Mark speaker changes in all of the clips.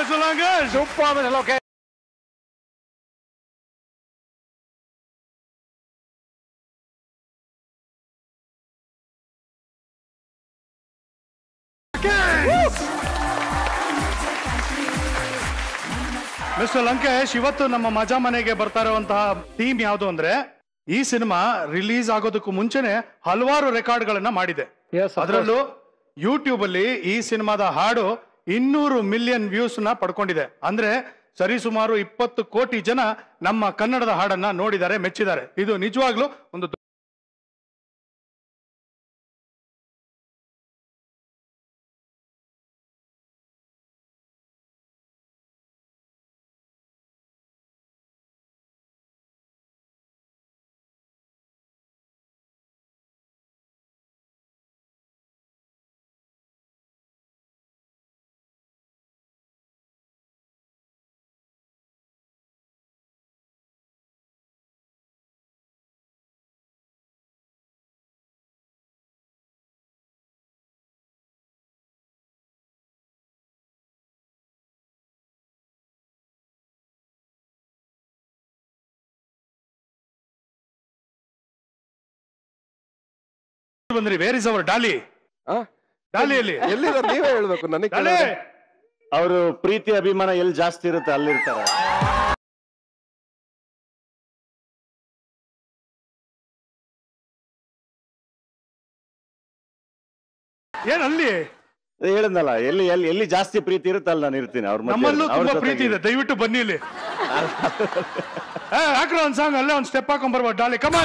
Speaker 1: Mr. Langesh.
Speaker 2: Super, Mr. Lokesh.
Speaker 1: Mister Lankesh ಇವತ್ತು ನಮ್ಮ ಮಜಾ ಮನೆಗೆ ಬರ್ತಾ ಇರುವಂತಹ ಟೀಮ್ ಯಾವುದು ಅಂದ್ರೆ ಈ ಸಿನಿಮಾ ರಿಲೀಸ್ ಆಗೋದಕ್ಕೂ ಮುಂಚೆನೆ ಹಲವಾರು ರೆಕಾರ್ಡ್ಗಳನ್ನ ಮಾಡಿದೆ
Speaker 2: Yes, of
Speaker 1: ಅದರಲ್ಲೂ ಯೂಟ್ಯೂಬ್ ಅಲ್ಲಿ ಈ ಸಿನಿಮಾದ ಹಾಡು ಇನ್ನೂರು ಮಿಲಿಯನ್ ವ್ಯೂಸ್ ನ ಪಡ್ಕೊಂಡಿದೆ ಅಂದ್ರೆ ಸರಿಸುಮಾರು ಇಪ್ಪತ್ತು ಕೋಟಿ ಜನ ನಮ್ಮ ಕನ್ನಡದ ಹಾಡನ್ನ ನೋಡಿದ್ದಾರೆ ಮೆಚ್ಚಿದ್ದಾರೆ ಇದು ನಿಜವಾಗ್ಲೂ ಒಂದು ದೊ- ಬಂದ್ರಿ ವೇರ್ ಇಸ್ ಅವರ್ ಡಾಲಿ
Speaker 3: ಆ?
Speaker 1: ಡಾಲಿಯಲ್ಲಿ
Speaker 3: ಎಲ್ಲಿದ್ದಾರೆ ನೀವೇ ಹೇಳ್ಬೇಕು ನನಗೆ
Speaker 1: ಡಾಲಿ
Speaker 4: ಅವರು ಪ್ರೀತಿ ಅಭಿಮಾನ ಎಲ್ಲಿ ಜಾಸ್ತಿ ಇರುತ್ತೆ ಅಲ್ಲಿರ್ತಾರೆ
Speaker 1: ಏನ್ ಅಲ್ಲಿ
Speaker 4: ಹೇಳಿದ್ನಲ್ಲ ಎಲ್ಲಿ ಎಲ್ಲಿ ಎಲ್ಲಿ ಜಾಸ್ತಿ ಪ್ರೀತಿ ಇರುತ್ತೆ ಅಲ್ಲಿ ನಾನು ಇರ್ತೀನಿ ಅವ್ರ ಮಧ್ಯೆ
Speaker 1: ನಮ್ಮಲ್ಲೂ
Speaker 4: ಅವ್ರ
Speaker 1: ತುಂಬಾ
Speaker 4: ಜೊತೆಗೆ.
Speaker 1: ಪ್ರೀತಿ ಇದೆ ದಯವಿಟ್ಟು ಬನ್ನಿ ಇಲ್ಲಿ ಏ, ಹಾಕ್ರೋ ಒಂದ್ ಸಾಂಗ್ ಅಲ್ಲೇ ಒಂದ್ ಸ್ಟೆಪ್ ಹಾಕೊಂಡ್ ಬರ್ಬೋದು ಡಾಲಿ ಕಮ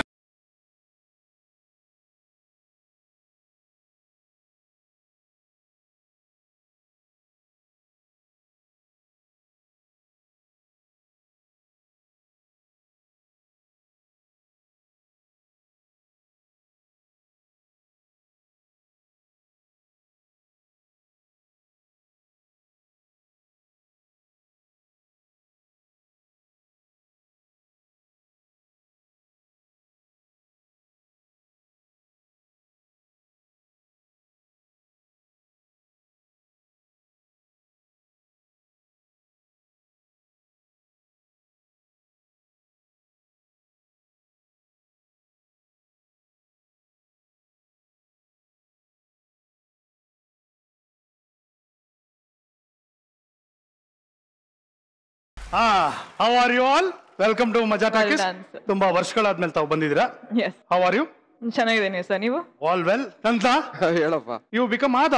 Speaker 1: ಹಾ how are you all welcome to Maja talkies
Speaker 5: done, sir.
Speaker 1: ತುಂಬಾ ವರ್ಷಗಳಾದ್ಮೇಲೆ ತಾವು ಬಂದಿದ್ದೀರಾ
Speaker 5: ಎಸ್
Speaker 1: ಹೌ ಆರ್ ಯು
Speaker 5: ಚೆನ್ನಾಗಿದ್ದೀನಿ ಸರ್ ನೀವು
Speaker 1: ಆಲ್ ವೆಲ್ ಅಂತ
Speaker 3: ಹೇಳಪ್ಪ
Speaker 1: ಯು ಬಿಕಮ್ ಆದ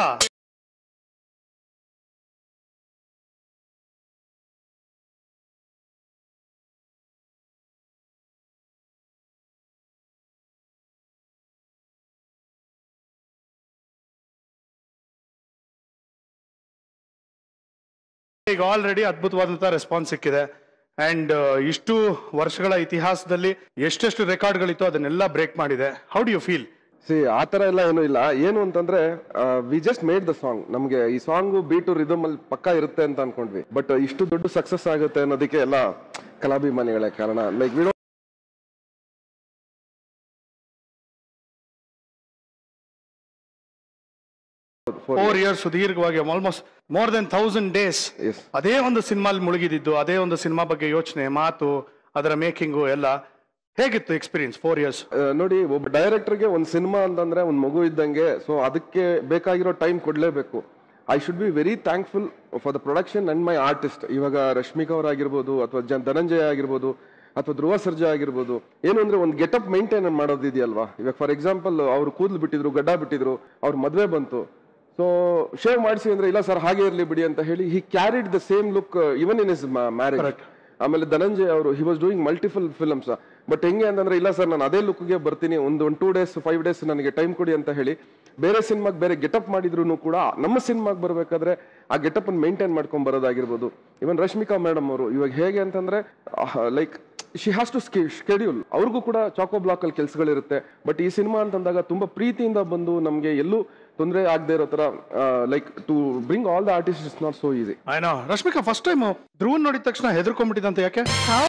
Speaker 1: ಈಗ ಆಲ್ರೆಡಿ ಅದ್ಭುತವಾದಂತಹ ರೆಸ್ಪಾನ್ಸ್ ಸಿಕ್ಕಿದೆ ಅಂಡ್ ಇಷ್ಟು ವರ್ಷಗಳ ಇತಿಹಾಸದಲ್ಲಿ ಎಷ್ಟೆಷ್ಟು ರೆಕಾರ್ಡ್ಗಳಿತ್ತು ಅದನ್ನೆಲ್ಲ ಬ್ರೇಕ್ ಮಾಡಿದೆ ಹೌ ಡು ಯು ಫೀಲ್
Speaker 3: ಸಿ ಆ ಥರ ಎಲ್ಲ ಏನೂ ಇಲ್ಲ ಏನು ಅಂತಂದ್ರೆ we just made the song ನಮಗೆ ಈ ಸಾಂಗ್ ಬೀಟು ರಿದಮ್ ಅಲ್ಲಿ ಪಕ್ಕ ಇರುತ್ತೆ ಅಂತ ಅನ್ಕೊಂಡ್ವಿ ಬಟ್ ಇಷ್ಟು ದೊಡ್ಡ ಸಕ್ಸಸ್ ಆಗುತ್ತೆ ಅನ್ನೋದಕ್ಕೆ ಎಲ್ಲ ಕಲಾಭಿಮಾನಿಗಳೇ ಕಾರಣ ಲೈಕ್ ವಿಡೋ
Speaker 1: ಫೋರ್ ಇಯರ್ಸ್ ಸುದೀರ್ಘವಾಗಿ almost more than thousand days
Speaker 3: Yes.
Speaker 1: ಅದೇ ಒಂದು ಸಿನಿಮಾಲ್ ಮುಳುಗಿದಿದ್ದು ಅದೇ ಒಂದು ಸಿನಿಮಾ ಬಗ್ಗೆ ಯೋಚನೆ ಮಾತು ಅದರ ಮೇಕಿಂಗು ಎಲ್ಲ ಹೇಗಿತ್ತು ಎಕ್ಸ್ಪೀರಿಯನ್ಸ್ ಫೋರ್ ಇಯರ್ಸ್
Speaker 3: ನೋಡಿ ಒಬ್ಬ ಡೈರೆಕ್ಟರ್ಗೆ ಒಂದು ಸಿನಿಮಾ ಅಂತಂದ್ರೆ ಒಂದು ಮಗು ಇದ್ದಂಗೆ ಸೊ ಅದಕ್ಕೆ ಬೇಕಾಗಿರೋ ಟೈಮ್ ಕೊಡಲೇಬೇಕು I should be very thankful for the production and my artist ಇವಾಗ ರಶ್ಮಿಕಾ ಅವರಾಗಿರ್ಬೋದು ಅಥವಾ ಜನ್ ಧನಂಜಯ ಆಗಿರ್ಬೋದು ಅಥವಾ ಧ್ರುವ ಸರ್ಜಾ ಆಗಿರ್ಬೋದು ಏನು ಅಂದ್ರೆ ಒಂದು ಗೆಟಪ್ ಮೇಂಟೈನ್ ಮಾಡೋದಿದೆಯಲ್ವಾ ಇವಾಗ ಫಾರ್ ಎಕ್ಸಾಂಪಲ್ ಅವ್ರು ಕೂದಲು ಬಿಟ್ಟಿದ್ರು ಗಡ್ಡ ಬಿಟ್ಟಿದ್ರು ಅವ್ರ ಮದುವೆ ಬಂತು ಸೊ ಶೇವ್ ಮಾಡಿಸಿ ಅಂದ್ರೆ ಇಲ್ಲ ಸರ್ ಹಾಗೆ ಇರಲಿ ಬಿಡಿ ಅಂತ ಹೇಳಿ he carried the same look even in his marriage ಆಮೇಲೆ ಧನಂಜಯ್ ಅವರು he was doing multiple films but ಹೆಂಗೆ ಅಂತಂದ್ರೆ ಇಲ್ಲ ಸರ್ ನಾನು ಅದೇ ಲುಕ್ಗೆ ಬರ್ತೀನಿ ಒಂದು ಒಂದು ಟೂ ಡೇಸ್ ಫೈವ್ ಡೇಸ್ ನನಗೆ ಟೈಮ್ ಕೊಡಿ ಅಂತ ಹೇಳಿ ಬೇರೆ ಸಿನಿಮಾಗೆ ಬೇರೆ ಗೆಟಪ್ ಮಾಡಿದ್ರು ಕೂಡ ನಮ್ಮ ಸಿನಿಮಾಗೆ ಬರಬೇಕಾದ್ರೆ ಆ ಗೆಟಪ್ ಅನ್ನು ಮೇಂಟೈನ್ ಮಾಡ್ಕೊಂಡ್ ಬರೋದಾಗಿರ್ಬೋದು ಇವನ್ ರಶ್ಮಿಕಾ ಮೇಡಮ್ ಅವರು ಇವಾಗ ಹೇಗೆ ಅಂತಂದ್ರೆ like she has to schedule ಅವ್ರಿಗೂ ಕೂಡ ಚಾಕೋ ಬ್ಲಾಕ್ ಅಲ್ಲಿ ಕೆಲಸಗಳಿರುತ್ತೆ ಬಟ್ ಈ ಸಿನಿಮಾ ಅಂತಂದಾಗ ತುಂಬಾ ಪ್ರೀತಿಯಿಂದ ಬಂದು ನಮಗೆ ಎಲ್ಲೂ ತೊಂದರೆ ಆಗದೆ ಇರೋ ತರ like to bring all the artist is not so easy
Speaker 1: I know Rashmika first time ಧ್ರುವನ್ ನೋಡಿದ ತಕ್ಷಣ ಹೆದರ್ಕೊಂಡ್ಬಿಟ್ಟಿದಂತ ಯಾಕೆ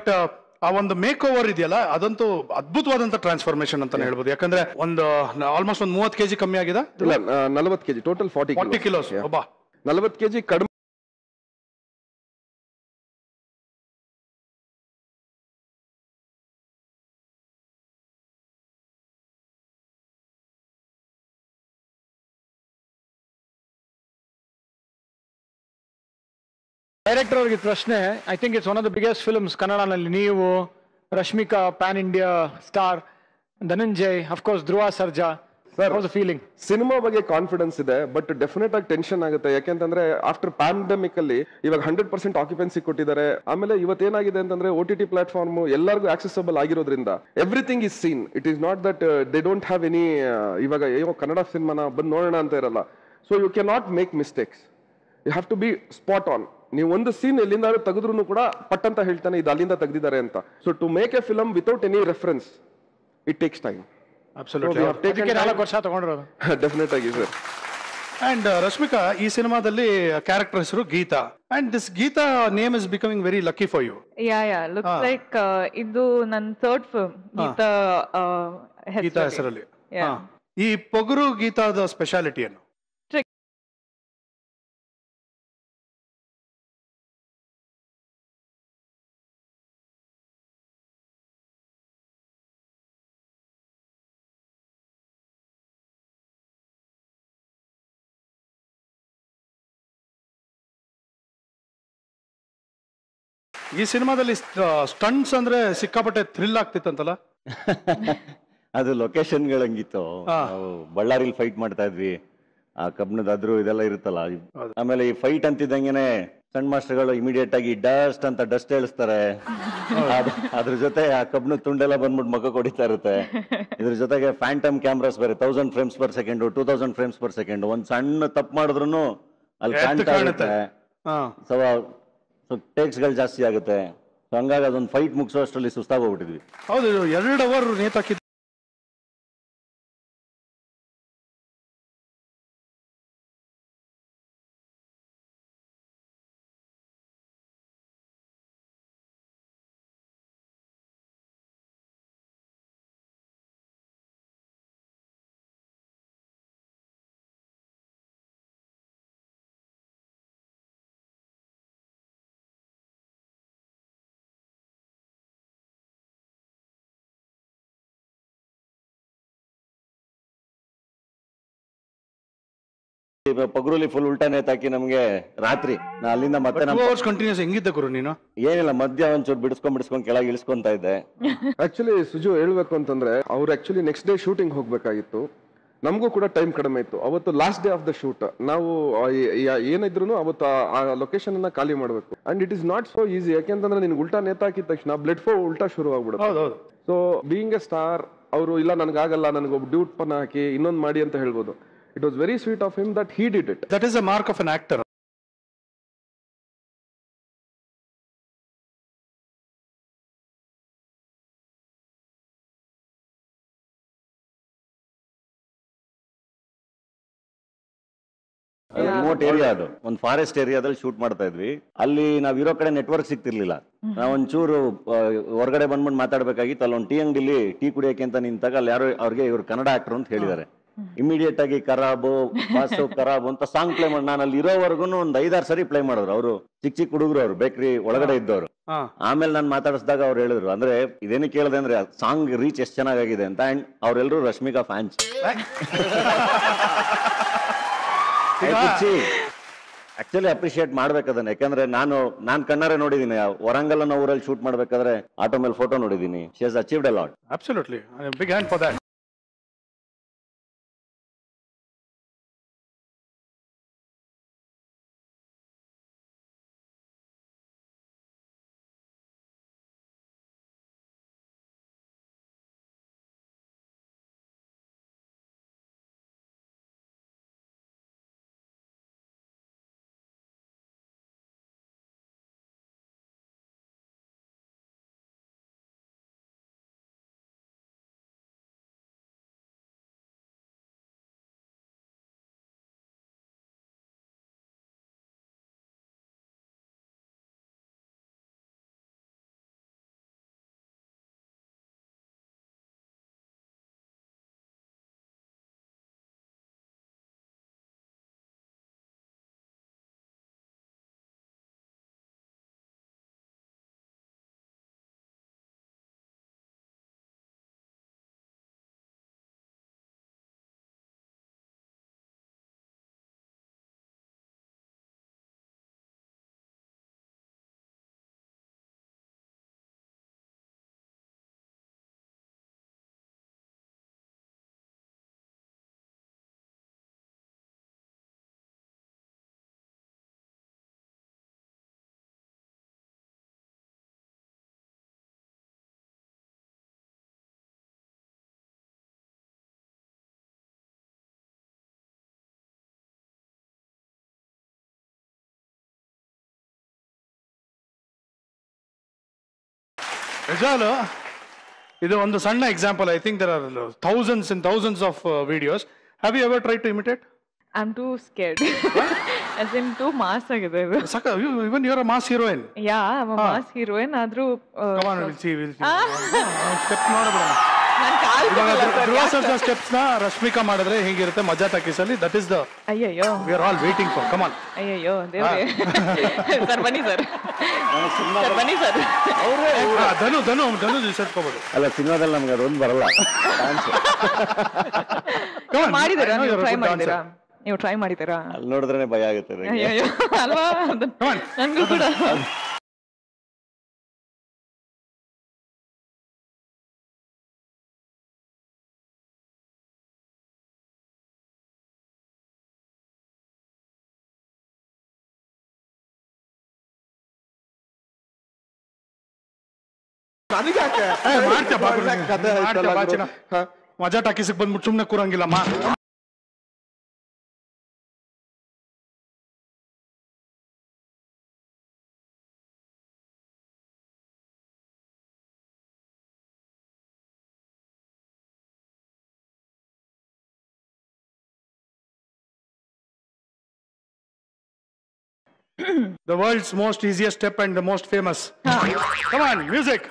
Speaker 1: ಆ ಒಂದು ಮೇಕ್ ಓವರ್ ಇದೆಯಲ್ಲ ಅದಂತೂ ಅದ್ಭುತವಾದಂತ ಟ್ರಾನ್ಸ್ಫಾರ್ಮೇಶನ್ ಅಂತಾನೆ ಹೇಳ್ಬೋದು ಯಾಕಂದ್ರೆ ಒಂದು ಆಲ್ಮೋಸ್ಟ್ ಒಂದು ಮೂವತ್ತು ಕೆಜಿ ಕಮ್ಮಿ ಆಗಿದೆ
Speaker 3: ಇಲ್ಲ ನಲವತ್ತು KG total forty
Speaker 1: forty kilos ಒಬ್ಬ
Speaker 3: ನಲವತ್ತು ಕೆಜಿ ಕಡಿಮೆ
Speaker 2: ಡೈರೆಕ್ಟರ್ ಅವ್ರಿಗೆ ಪ್ರಶ್ನೆ I think it's one of the biggest films ಕನ್ನಡನಲ್ಲಿ ನೀವು Rashmika pan India star Dhananjay of course Dhruva Sarja sir was feeling
Speaker 3: cinema ಬಗ್ಗೆ ಕಾನ್ಫಿಡೆನ್ಸ್ ಇದೆ ಬಟ್ ಡೆಫಿನೆಟ್ ಆಗಿ ಟೆನ್ಷನ್ ಆಗುತ್ತೆ ಯಾಕೆಂತಂದ್ರೆ ಆಫ್ಟರ್ ಪ್ಯಾಂಡಮಿಕ್ ಅಲ್ಲಿ ಇವಾಗ ಹಂಡ್ರೆಡ್ ಪರ್ಸೆಂಟ್ ಆಕ್ಯುಪೆನ್ಸಿ ಕೊಟ್ಟಿದ್ದಾರೆ ಆಮೇಲೆ ಇವತ್ತೇನಾಗಿದೆ ಅಂತಂದ್ರೆ ಓ ಟಿ ಟಿ ಪ್ಲಾಟ್ಫಾರ್ಮ್ ಎಲ್ಲರಿಗೂ ಆಕ್ಸೆಸಬಲ್ ಆಗಿರೋದ್ರಿಂದ everything is seen it is not that they don't have any ಇವಾಗ ಅಯ್ಯೋ ಕನ್ನಡ ಸಿನಿಮಾನ ಬಂದು ನೋಡೋಣ ಅಂತ ಇರಲ್ಲ so you can not make mistakes you have to be spot on ನೀವು ಒಂದು ಸೀನ್ ಎಲ್ಲಿಂದ ತೆಗೆದ್ರು ಕೂಡ ಪಟ್ ಅಂತ ಹೇಳ್ತಾನೆ ಇದು ಅಲ್ಲಿಂದ ತೆಗೆದಿದ್ದಾರೆ ಅಂತ so to make a film without any reference it takes time
Speaker 1: absolutely
Speaker 2: ಅದಕ್ಕೆ ನಾಲ್ಕು ವರ್ಷ ತಗೊಂಡಿರೋದು
Speaker 3: ಡೆಫಿನೆಟ್ ಆಗಿ ಸರ್
Speaker 1: ಅಂಡ್ ರಶ್ಮಿಕಾ ಈ ಸಿನಿಮಾದಲ್ಲಿ ಕ್ಯಾರೆಕ್ಟರ್ ಹೆಸರು Geetha and this Geetha name is becoming very lucky for you
Speaker 5: ya ya looks like ಇದು ನನ್ನ ಥರ್ಡ್ ಫಿಲ್ಮ್ ಗೀತಾ
Speaker 1: ಗೀತಾ ಹೆಸರಲ್ಲಿ ಹಾ. ಈ ಪೊಗರು ಗೀತಾದ ಸ್ಪೆಷಾಲಿಟಿ ಏನು ಈ ಸಿನಿಮಾದಲ್ಲಿ ಸ್ಟಂಟ್ಸ್ ಅಂದ್ರೆ ಸಿಕ್ಕಾಪಟ್ಟೆ ಥ್ರಿಲ್ ಆಗ್ತಿತ್ತಂತಲ್ಲ
Speaker 4: ಅದು ಲೊಕೇಶನ್ಗಳು ಹಂಗಿತ್ತು ನಾವು ಬಳ್ಳಾರಿಲಿ ಫೈಟ್ ಮಾಡ್ತಾ ಇದ್ವಿ ಆ ಕಬ್ಣದ ಅದ್ರು ಇದೆಲ್ಲ ಇರುತ್ತಲ್ಲ ಆಮೇಲೆ ಈ ಫೈಟ್ ಅಂತಿದ್ದಂಗೆನೆ ಸಣ್ಣ ಮಾಸ್ಟರ್ಗಳು ಇಮಿಡಿಯೇಟ್ ಆಗಿ ಡಸ್ಟ್ ಅಂತ ಡಸ್ಟ್ ಹೇಳಿಸ್ತಾರೆ ಅದ್- ಅದ್ರ ಜೊತೆ ಆ ಕಬ್ಣ ತುಂಡೆಲ್ಲ ಬಂದ್ಬಿಟ್ಟು ಮಗ ಹೊಡಿತಾ ಇರುತ್ತೆ ಇದ್ರ ಜೊತೆಗೆ ಫ್ಯಾಂಟಮ್ ಕ್ಯಾಮ್ರಾಸ್ ಬೇರೆ thousand frames per second two thousand frames per second ಒಂದ್ ಸಣ್ಣ ತಪ್ಪು ಮಾಡಿದ್ರು ಅಲ್ಲಿ
Speaker 1: ಎದ್ದು
Speaker 4: ಕಾಣ್ತಾ
Speaker 1: ಕಾಣುತ್ತೆ.
Speaker 4: ಇರುತ್ತೆ
Speaker 1: ಹಾ
Speaker 4: ಸೊ ಟೇಕ್ಸ್ಗಳು ಜಾಸ್ತಿ ಆಗುತ್ತೆ ಸೊ ಹಂಗಾಗಿ ಅದೊಂದು ಫೈಟ್ ಮುಗಿಸೋ ಅಷ್ಟರಲ್ಲಿ ಸುಸ್ತಾಗೋಗ್ಬಿಟ್ಟಿದ್ವಿ
Speaker 1: ಹೌದು ಇದು ಎರಡು ಅವರ್ ನೇತಾಕಿದ್ದು
Speaker 4: ಪಗುರುಲಿ ಫುಲ್ ಉಲ್ಟಾ ನೇತಾಕಿ ನಮ್ಗೆ ರಾತ್ರಿ ನಾ ಅಲ್ಲಿಂದ ಮತ್ತೆ
Speaker 1: ಟೂ
Speaker 4: ನಮ್ಮ
Speaker 1: ಅವರ್ಸ್ ಕಂಟಿನ್ಯೂಸ್ ಹೆಂಗಿದ್ದೆ ಗುರು ನೀನು
Speaker 4: ಏನಿಲ್ಲ ಮಧ್ಯ ಒಂಚೂರು ಬಿಡಿಸ್ಕೊಂಡ್ ಬಿಡಿಸ್ಕೊಂಡ್ ಕೆಳಗೆ ಇಳಿಸ್ಕೊಂತ ಇದ್ದೆ
Speaker 3: ಆಕ್ಚುಲಿ ಸುಜು ಹೇಳ್ಬೇಕು ಅಂತಂದ್ರೆ ಅವ್ರು ಆಕ್ಚುಲಿ ನೆಕ್ಸ್ಟ್ ಡೇ ಶೂಟಿಂಗ್ ಹೋಗ್ಬೇಕಾಗಿತ್ತು ನಮಗೂ ಕೂಡ ಟೈಮ್ ಕಡಿಮೆ ಇತ್ತು ಅವತ್ತು last day of the shoot ನಾವು ಆ ಏ- ಯಾ- ಏನಿದ್ರು ಅವತ್ತು ಆ- ಆ ಲೊಕೇಶನ್ ಅನ್ನ ಖಾಲಿ ಮಾಡಬೇಕು and it is not so easy ಯಾಕೆಂತಂದ್ರೆ ನಿನ್ಗೆ ಉಲ್ಟಾ ನೇತಾಕಿದ ತಕ್ಷಣ ಬ್ಲಡ್ ಫ್ಲೋ ಉಲ್ಟಾ ಶುರು ಆಗ್ಬಿಡುತ್ತೆ
Speaker 1: ಹೌದೌದು
Speaker 3: ಸೊ ಬೀಯಿಂಗ್ ಎ ಸ್ಟಾರ್ ಅವರು ಇಲ್ಲ ನನಗಾಗಲ್ಲ ನನಗೆ ಒಬ್ಬ ಡ್ಯೂಟ್ ಪನ್ನ ಹಾಕಿ ಇನ್ನೊಂದು ಮಾಡಿ ಅಂತ ಹೇಳ್ಬೋದು it was very sweet of him that he did it
Speaker 1: that is a mark of an actor
Speaker 4: remote area ಅದು ಒಂದು ಫಾರೆಸ್ಟ್ ಏರಿಯಾದಲ್ಲಿ ಶೂಟ್ ಮಾಡ್ತಾ ಇದ್ವಿ ಅಲ್ಲಿ ನಾವ್ ಇರೋ ಕಡೆ ನೆಟ್ವರ್ಕ್ ಸಿಗ್ತಿರ್ಲಿಲ್ಲ ನಾವ್ ಒಂಚೂರು ಆ, ಹೊರಗಡೆ ಬಂದ್ಬಿಟ್ಟು ಮಾತಾಡ್ಬೇಕಾಗಿತ್ತು ಅಲ್ಲಿ ಒಂದು ಟೀ ಅಂಗಡಿಲಿ ಟೀ ಕುಡಿಯಕ್ಕೆ ಅಂತ ನಿಂತಾಗ ಅಲ್ಲಿ ಯಾರೋ ಅವ್ರಿಗೆ ಇವ್ರು ಕನ್ನಡ ಆಕ್ಟರ್ ಅಂತ ಹೇಳಿದ್ದಾರೆ ಇಮಿಡಿಯೇಟ್ ಆಗಿ ಖರಾಬು ಬಾಸು ಖರಾಬು ಅಂತ ಸಾಂಗ್ ಪ್ಲೇ ಮಾಡಿ ನಾನು ಅಲ್ಲಿ ಇರೋವರೆಗೂ ಒಂದ್ ಐದಾರು ಸರಿ ಪ್ಲೇ ಮಾಡಿದ್ರು ಅವರು ಚಿಕ್ಕ ಚಿಕ್ಕ ಹುಡುಗರು ಅವ್ರು ಬೇಕ್ರಿ ಒಳಗಡೆ ಇದ್ದವರು
Speaker 1: ಹಾ
Speaker 4: ಆಮೇಲೆ ನಾನು ಮಾತಾಡಿಸಿದಾಗ ಅವ್ರು ಹೇಳಿದ್ರು ಅಂದ್ರೆ ಇದೇನು ಕೇಳಿದೆ ಅಂದ್ರೆ ಸಾಂಗ್ ರೀಚ್ ಎಷ್ಟು ಚೆನ್ನಾಗಿದೆ ಅಂತ ಅಂಡ್ ಅವ್ರೆಲ್ಲರೂ ರಶ್ಮಿಕಾ ಫ್ಯಾನ್ಸ್ ಆಕ್ಚುಲಿ ಅಪ್ರಿಶಿಯೇಟ್ ಮಾಡ್ಬೇಕು ಅದನ್ನ ಯಾಕಂದ್ರೆ ನಾನು ನಾನ್ ಕಣ್ಣಾರೆ ನೋಡಿದೀನಿ ವರಂಗಲ್ ಅನ್ನೋ ಊರಲ್ಲಿ ಶೂಟ್ ಮಾಡ್ಬೇಕಾದ್ರೆ ಆಟೋ ಮೇಲೆ ಫೋಟೋ ನೋಡಿದೀನಿ she has achieved a lot
Speaker 1: absolutely big hand for that ನಿಜಾಲು ಇದು ಒಂದು ಸಣ್ಣ example I think there are thousands in thousands of videos have you ever try to imitate
Speaker 5: I am too scared as in too mass ಆಗಿದೆ ಇದು
Speaker 1: ಸಾಕ even your mass heroine
Speaker 5: ya mass heroine ಆದ್ರೂ
Speaker 1: come on will see will step ನೋಡಬೇಡ
Speaker 5: ನನ್ ಕಾಲ್
Speaker 1: ಇವಾಗ
Speaker 5: ಸಿಗಲ್ಲ sir,
Speaker 1: ಧ್ರುವ
Speaker 5: ಯಾಕ್
Speaker 1: Sarja
Speaker 5: sir?
Speaker 1: Steps ನ ರಶ್ಮಿಕಾ ಮಾಡಿದ್ರೆ ಹೇಗಿರುತ್ತೆ ಮಜಾ ಟಾಕೀಸ್ ಅಲ್ಲಿ ದಟ್ ಇಸ್ ದ
Speaker 5: ಅಯ್ಯಯ್ಯೋ
Speaker 1: we are all waiting for come on
Speaker 5: ಅಯ್ಯಯ್ಯೋ ದೇವ್ರೆ ಸರ್ ಬನ್ನಿ ಸರ್ ಸರ್ ಬನ್ನಿ ಸರ್
Speaker 1: ಧನು ಧನು ಧನು ಸೇರ್ಕೋಬಹುದು
Speaker 4: ಅಲ್ಲ ಸಿನಿಮಾದಲ್ಲಿ ನಮ್ಗೆ ಅದೊಂದು ಬರಲ್ಲ Dance.
Speaker 5: ಮಾಡಿದ್ದೀರಾ ನೀವು ಟ್ರೈ ಮಾಡಿದ್ದೀರಾ ನೀವು ಟ್ರೈ ಮಾಡಿದ್ದೀರಾ
Speaker 4: ಅಲ್ಲಿ ನೋಡಿದ್ರೆ ಭಯ ಆಗುತ್ತೆ ನಂಗೆ.
Speaker 5: ಅಯ್ಯಯ್ಯೋ ಅಲ್ವಾ ನನ್ಗೂ ಕೂಡ
Speaker 3: ನನಗ್ಯಾಕೆ?
Speaker 1: ಮಾಡ್ತೀಯ ಬಾಬು ನೀನು.
Speaker 3: ಕಥೆ
Speaker 1: ಮಾಡ್ತೀಯ
Speaker 3: ಆಯ್ತಲ್ಲ
Speaker 1: ಬಾಚಿನ.
Speaker 3: ಹಾ.
Speaker 1: ಮಜಾ ಟಾಕೀಸಿಗೆ ಬಂದ್ಬಿಟ್ಟು ಸುಮ್ಮನೆ ಕೂರಂಗಿಲ್ಲಮ್ಮ The world's most easiest step and the most famous. Come on, music.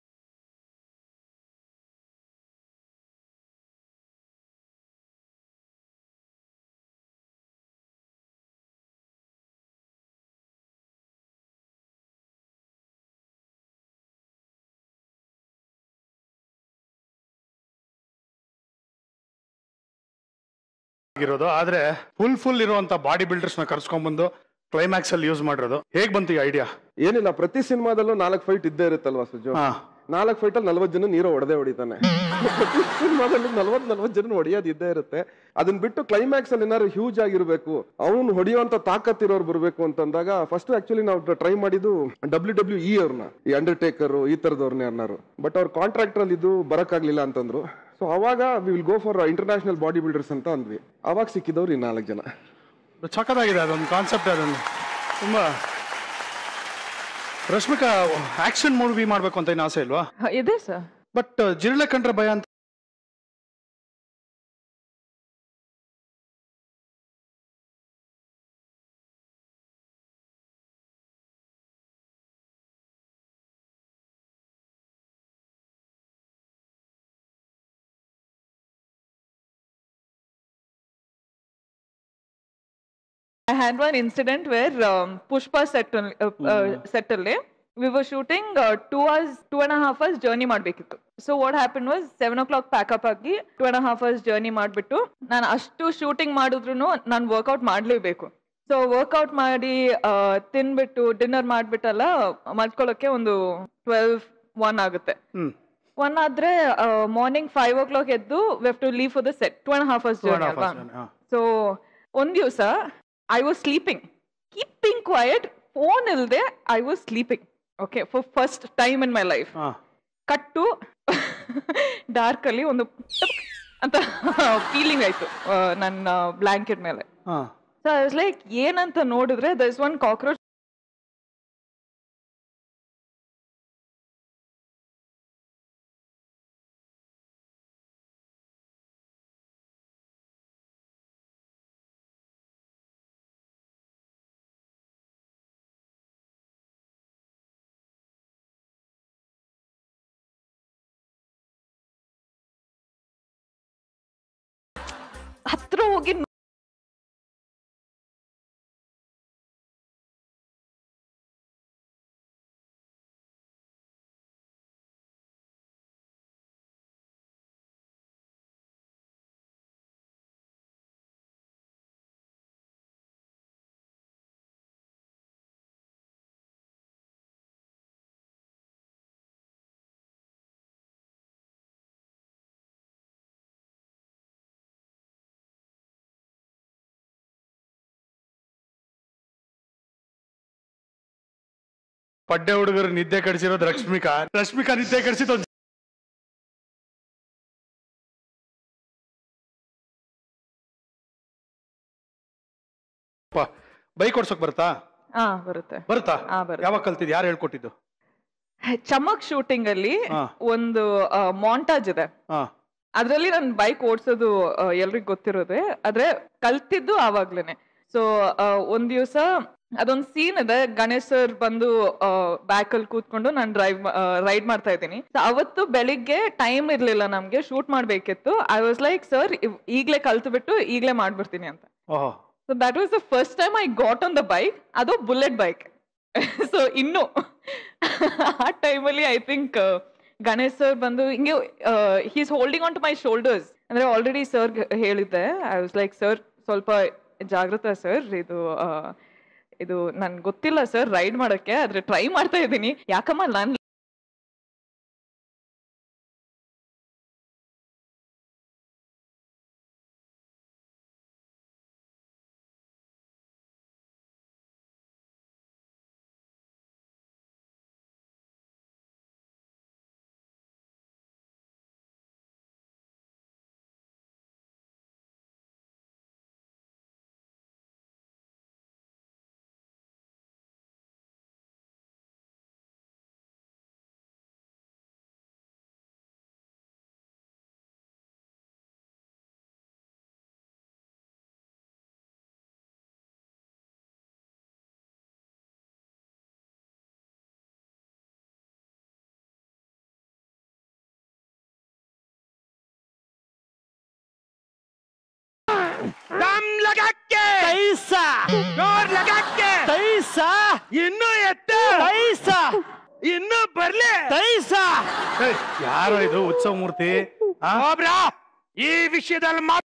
Speaker 1: ಇರೋದು ಆದ್ರೆ ಫುಲ್ ಫುಲ್ ಇರುವಂತ ಬಾಡಿ ಬಿಲ್ಡರ್ಸ್ ನ ಕರ್ಸ್ಕೊಂಡ್ಬಂದು ಕ್ಲೈಮ್ಯಾಕ್ಸ್ ಅಲ್ಲಿ ಯೂಸ್ ಮಾಡಿರೋದು ಹೇಗ್ ಬಂತು ಈ ಐಡಿಯಾ
Speaker 3: ಏನಿಲ್ಲ ಪ್ರತಿ ಸಿನಿಮಾದಲ್ಲೂ ನಾಲ್ಕು ಫೈಟ್ ಇದ್ದೇ ಇರುತ್ತಲ್ವಾ ಸುಜು
Speaker 1: ಹಾ.
Speaker 3: ನಾಲ್ಕು ಫೈಟ್ ಅಲ್ಲಿ ನಲ್ವತ್ತು ಜನ ನೀರು ಹೊಡೆದೇ ಹೊಡಿತಾನೆ ಪ್ರತಿ ಸಿನಿಮಾದಲ್ಲೂ ನಲ್ವತ್ ನಲ್ವತ್ತು ಜನ ಹೊಡೆಯೋದು ಇದ್ದೇ ಇರುತ್ತೆ ಅದನ್ನ ಬಿಟ್ಟು ಕ್ಲೈಮ್ಯಾಕ್ಸ್ ಅಲ್ಲಿ ಏನಾದ್ರು ಹ್ಯೂಜ್ ಆಗಿರ್ಬೇಕು ಅವ್ನು ಹೊಡೆಯುವಂತ ತಾಕತ್ತಿರೋರು ಬರ್ಬೇಕು ಅಂತಂದಾಗ ಫಸ್ಟ್ ಆಕ್ಚುಲಿ ನಾವು ಟ್ರೈ ಮಾಡಿದ್ದು ಡಬ್ಲ್ಯೂ ಡಬ್ಲ್ಯೂ ಇ ಅವ್ರನ್ನ ಈ ಅಂಡರ್ಟೇಕರ್ ಈ ತರದವ್ರನ್ನೇ ಅನ್ನೋರು ಬಟ್ ಅವ್ರ ಕಾಂಟ್ರಾಕ್ಟರ್ ಅಲ್ಲಿ ಇದು ಬರಕ್ಕಾಗ್ಲಿಲ್ಲ ಅಂತಂದ್ರು ಸೊ ಅವಾಗ we will go for international body builders ಅಂತ ಅಂದ್ವಿ ಅವಾಗ ಸಿಕ್ಕಿದವ್ರು ಈ ನಾಲ್ಕು ಜನ
Speaker 1: ಸಖತ್ತಾಗಿದೆ ಅದೊಂದು ಕಾನ್ಸೆಪ್ಟ್ ಅದೊಂದು ತುಂಬಾ ರಶ್ಮಿಕಾ ಆಕ್ಷನ್ ಮೂವಿ ಮಾಡ್ಬೇಕು ಅಂತ ಏನು ಆಸೆ ಇಲ್ವಾ
Speaker 5: ಇದೆ ಸರ್
Speaker 1: ಬಟ್ ಜಿರಳೆ ಕಂಡ್ರೆ ಭಯ ಅಂತ
Speaker 5: I had one incident where um, Pushpa set, on- uh, uh, set ಅಲ್ಲಿ we were shooting uh, two hours, two and a half hours journey ಮಾಡ್ಬೇಕಿತ್ತು so what happen was seven o'clock pack up ಆಗಿ two and half hours journey ಮಾಡಿಬಿಟ್ಟು ನಾನು ಅಷ್ಟು shooting ಮಾಡಿದ್ರು ನಾನು workout ಮಾಡಲೇಬೇಕು so workout ಮಾಡಿ ಆ, ತಿನ್ಬಿಟ್ಟು ಡಿನ್ನರ್ ಮಾಡಿಬಿಟ್ಟೆಲ್ಲ ಮಲ್ಕೊಳ್ಳೋಕೆ ಒಂದು ಟ್ವೆಲ್ವ್ ಒನ್ ಆಗುತ್ತೆ
Speaker 1: ಹ್ಮ್
Speaker 5: ಒನ್ ಆದ್ರೆ ಮಾರ್ನಿಂಗ್ ಫೈವ್ ಓ ಕ್ಲಾಕ್ ಎದ್ದು we've to leave for the set two and half hours
Speaker 1: Two and
Speaker 5: ಜರ್ನಿ
Speaker 1: a half
Speaker 5: ಅಲ್ವಾ
Speaker 1: hours journey, ಹಾ.
Speaker 5: ಸೊ ಒಂದ್ ದಿವಸ I was sleeping keeping quiet phone ಇಲ್ದೆ I was sleeping okay for first time in my life
Speaker 1: ಹಾ
Speaker 5: ಕಟ್ಟು dark ಅಲ್ಲಿ ಒಂದು ಟಕ್ ಅಂತ ಫೀಲಿಂಗ್ ಆಯ್ತು ಆ, ನನ್ನ ಬ್ಲಾಂಕೆಟ್ ಮೇಲೆ
Speaker 1: ಹಾ
Speaker 5: ಸೊ ಐ ವಾಸ್ ಲೈಕ್ ಏನಂತ ನೋಡಿದ್ರೆ ದರ್ ಇಸ್ ಒನ್ ಕಾಕ್ರೋಚ್ ಹತ್ರ ಹೋಗಿ
Speaker 1: ಪಡ್ಡೆ ಹುಡುಗರು ನಿದ್ದೆ ಕಡಿಸಿರೋದು ರಶ್ಮಿಕಾ ರಶ್ಮಿಕಾ ನಿದ್ದೆ ಕಡಿಸಿದ್ ಒಂದ್ ಬೈಕ್ ಓಡ್ಸೋಕ್ ಬರುತ್ತಾ
Speaker 5: ಹಾ ಬರುತ್ತೆ
Speaker 1: ಬರುತ್ತಾ
Speaker 5: ಹಾ, ಬರುತ್ತೆ.
Speaker 1: ಯಾವಾಗ ಕಲ್ತಿದ್ ಯಾರು ಹೇಳ್ಕೊಟ್ಟಿದ್ದು
Speaker 5: ಚಮಕ್ ಶೂಟಿಂಗ್ ಅಲ್ಲಿ
Speaker 1: ಹಾ.
Speaker 5: ಒಂದು ಮಾಂಟಾಜ್ ಇದೆ
Speaker 1: ಹಾ
Speaker 5: ಅದ್ರಲ್ಲಿ ನನ್ ಬೈಕ್ ಓಡ್ಸೋದು ಎಲ್ರಿಗೂ ಗೊತ್ತಿರೋದೆ ಆದ್ರೆ ಕಲ್ತಿದ್ದು ಆವಾಗ್ಲೇನೆ ಸೊ ಒಂದ್ ದಿವಸ ಅದೊಂದ್ ಸೀನ್ ಇದೆ ಗಣೇಶ್ ಸರ್ ಬಂದು ಬ್ಯಾಕ್ ಅಲ್ಲಿ ಕೂತ್ಕೊಂಡು ನಾನು ಡ್ರೈವ್ ರೈಡ್ ಮಾಡ್ತಾ ಇದ್ದೀನಿ So, ಅವತ್ತು ಬೆಳಿಗ್ಗೆ ಟೈಮ್ ಇರ್ಲಿಲ್ಲ ನಮ್ಗೆ ಶೂಟ್ ಮಾಡ್ಬೇಕಿತ್ತು ಐ ವಾಸ್ ಲೈಕ್ ಸರ್ ಈಗ್ಲೇ ಕಲ್ತು ಬಿಟ್ಟು ಈಗ್ಲೇ ಮಾಡ್ಬಿಡ್ತೀನಿ ಅಂತ
Speaker 1: ಓಹೋ
Speaker 5: so that was the first time I got on the bike ಅದು ಬುಲೆಟ್ ಬೈಕ್ ಸೊ ಇನ್ನು ಆ ಟೈಮಲ್ಲಿ ಐ ಥಿಂಕ್ ಗಣೇಶ್ ಸರ್ ಬಂದು ಹಿಂಗೆ he's holding on to my shoulders ಅಂದ್ರೆ ಆಲ್ರೆಡಿ ಸರ್ ಹೇಳಿದ್ದೆ ಐ ವಾಸ್ ಲೈಕ್ ಸರ್ ಸ್ವಲ್ಪ ಜಾಗೃತ ಸರ್ ಇದು ಆ, ಇದು ನನ್ಗೆ ಗೊತ್ತಿಲ್ಲ ಸರ್ ರೈಡ್ ಮಾಡಕ್ಕೆ ಆದ್ರೆ ಟ್ರೈ ಮಾಡ್ತಾ ಇದ್ದೀನಿ ಯಾಕಮ್ಮ ನಾನು
Speaker 6: दम लगा के पैसा जोर लगा के पैसा ಇನ್ನು ಎತ್ತ ಪೈಸಾ ಇನ್ನು ಬರ್ಲಿ ಪೈಸಾ
Speaker 1: ಏಯ್, ಯಾರೋ ಇದು ಉತ್ಸವ ಮೂರ್ತಿ ಆ?
Speaker 6: ಒಬ್ರಾ ಈ ವಿಷಯದಲ್ಲಿ ಮಾತ್ರ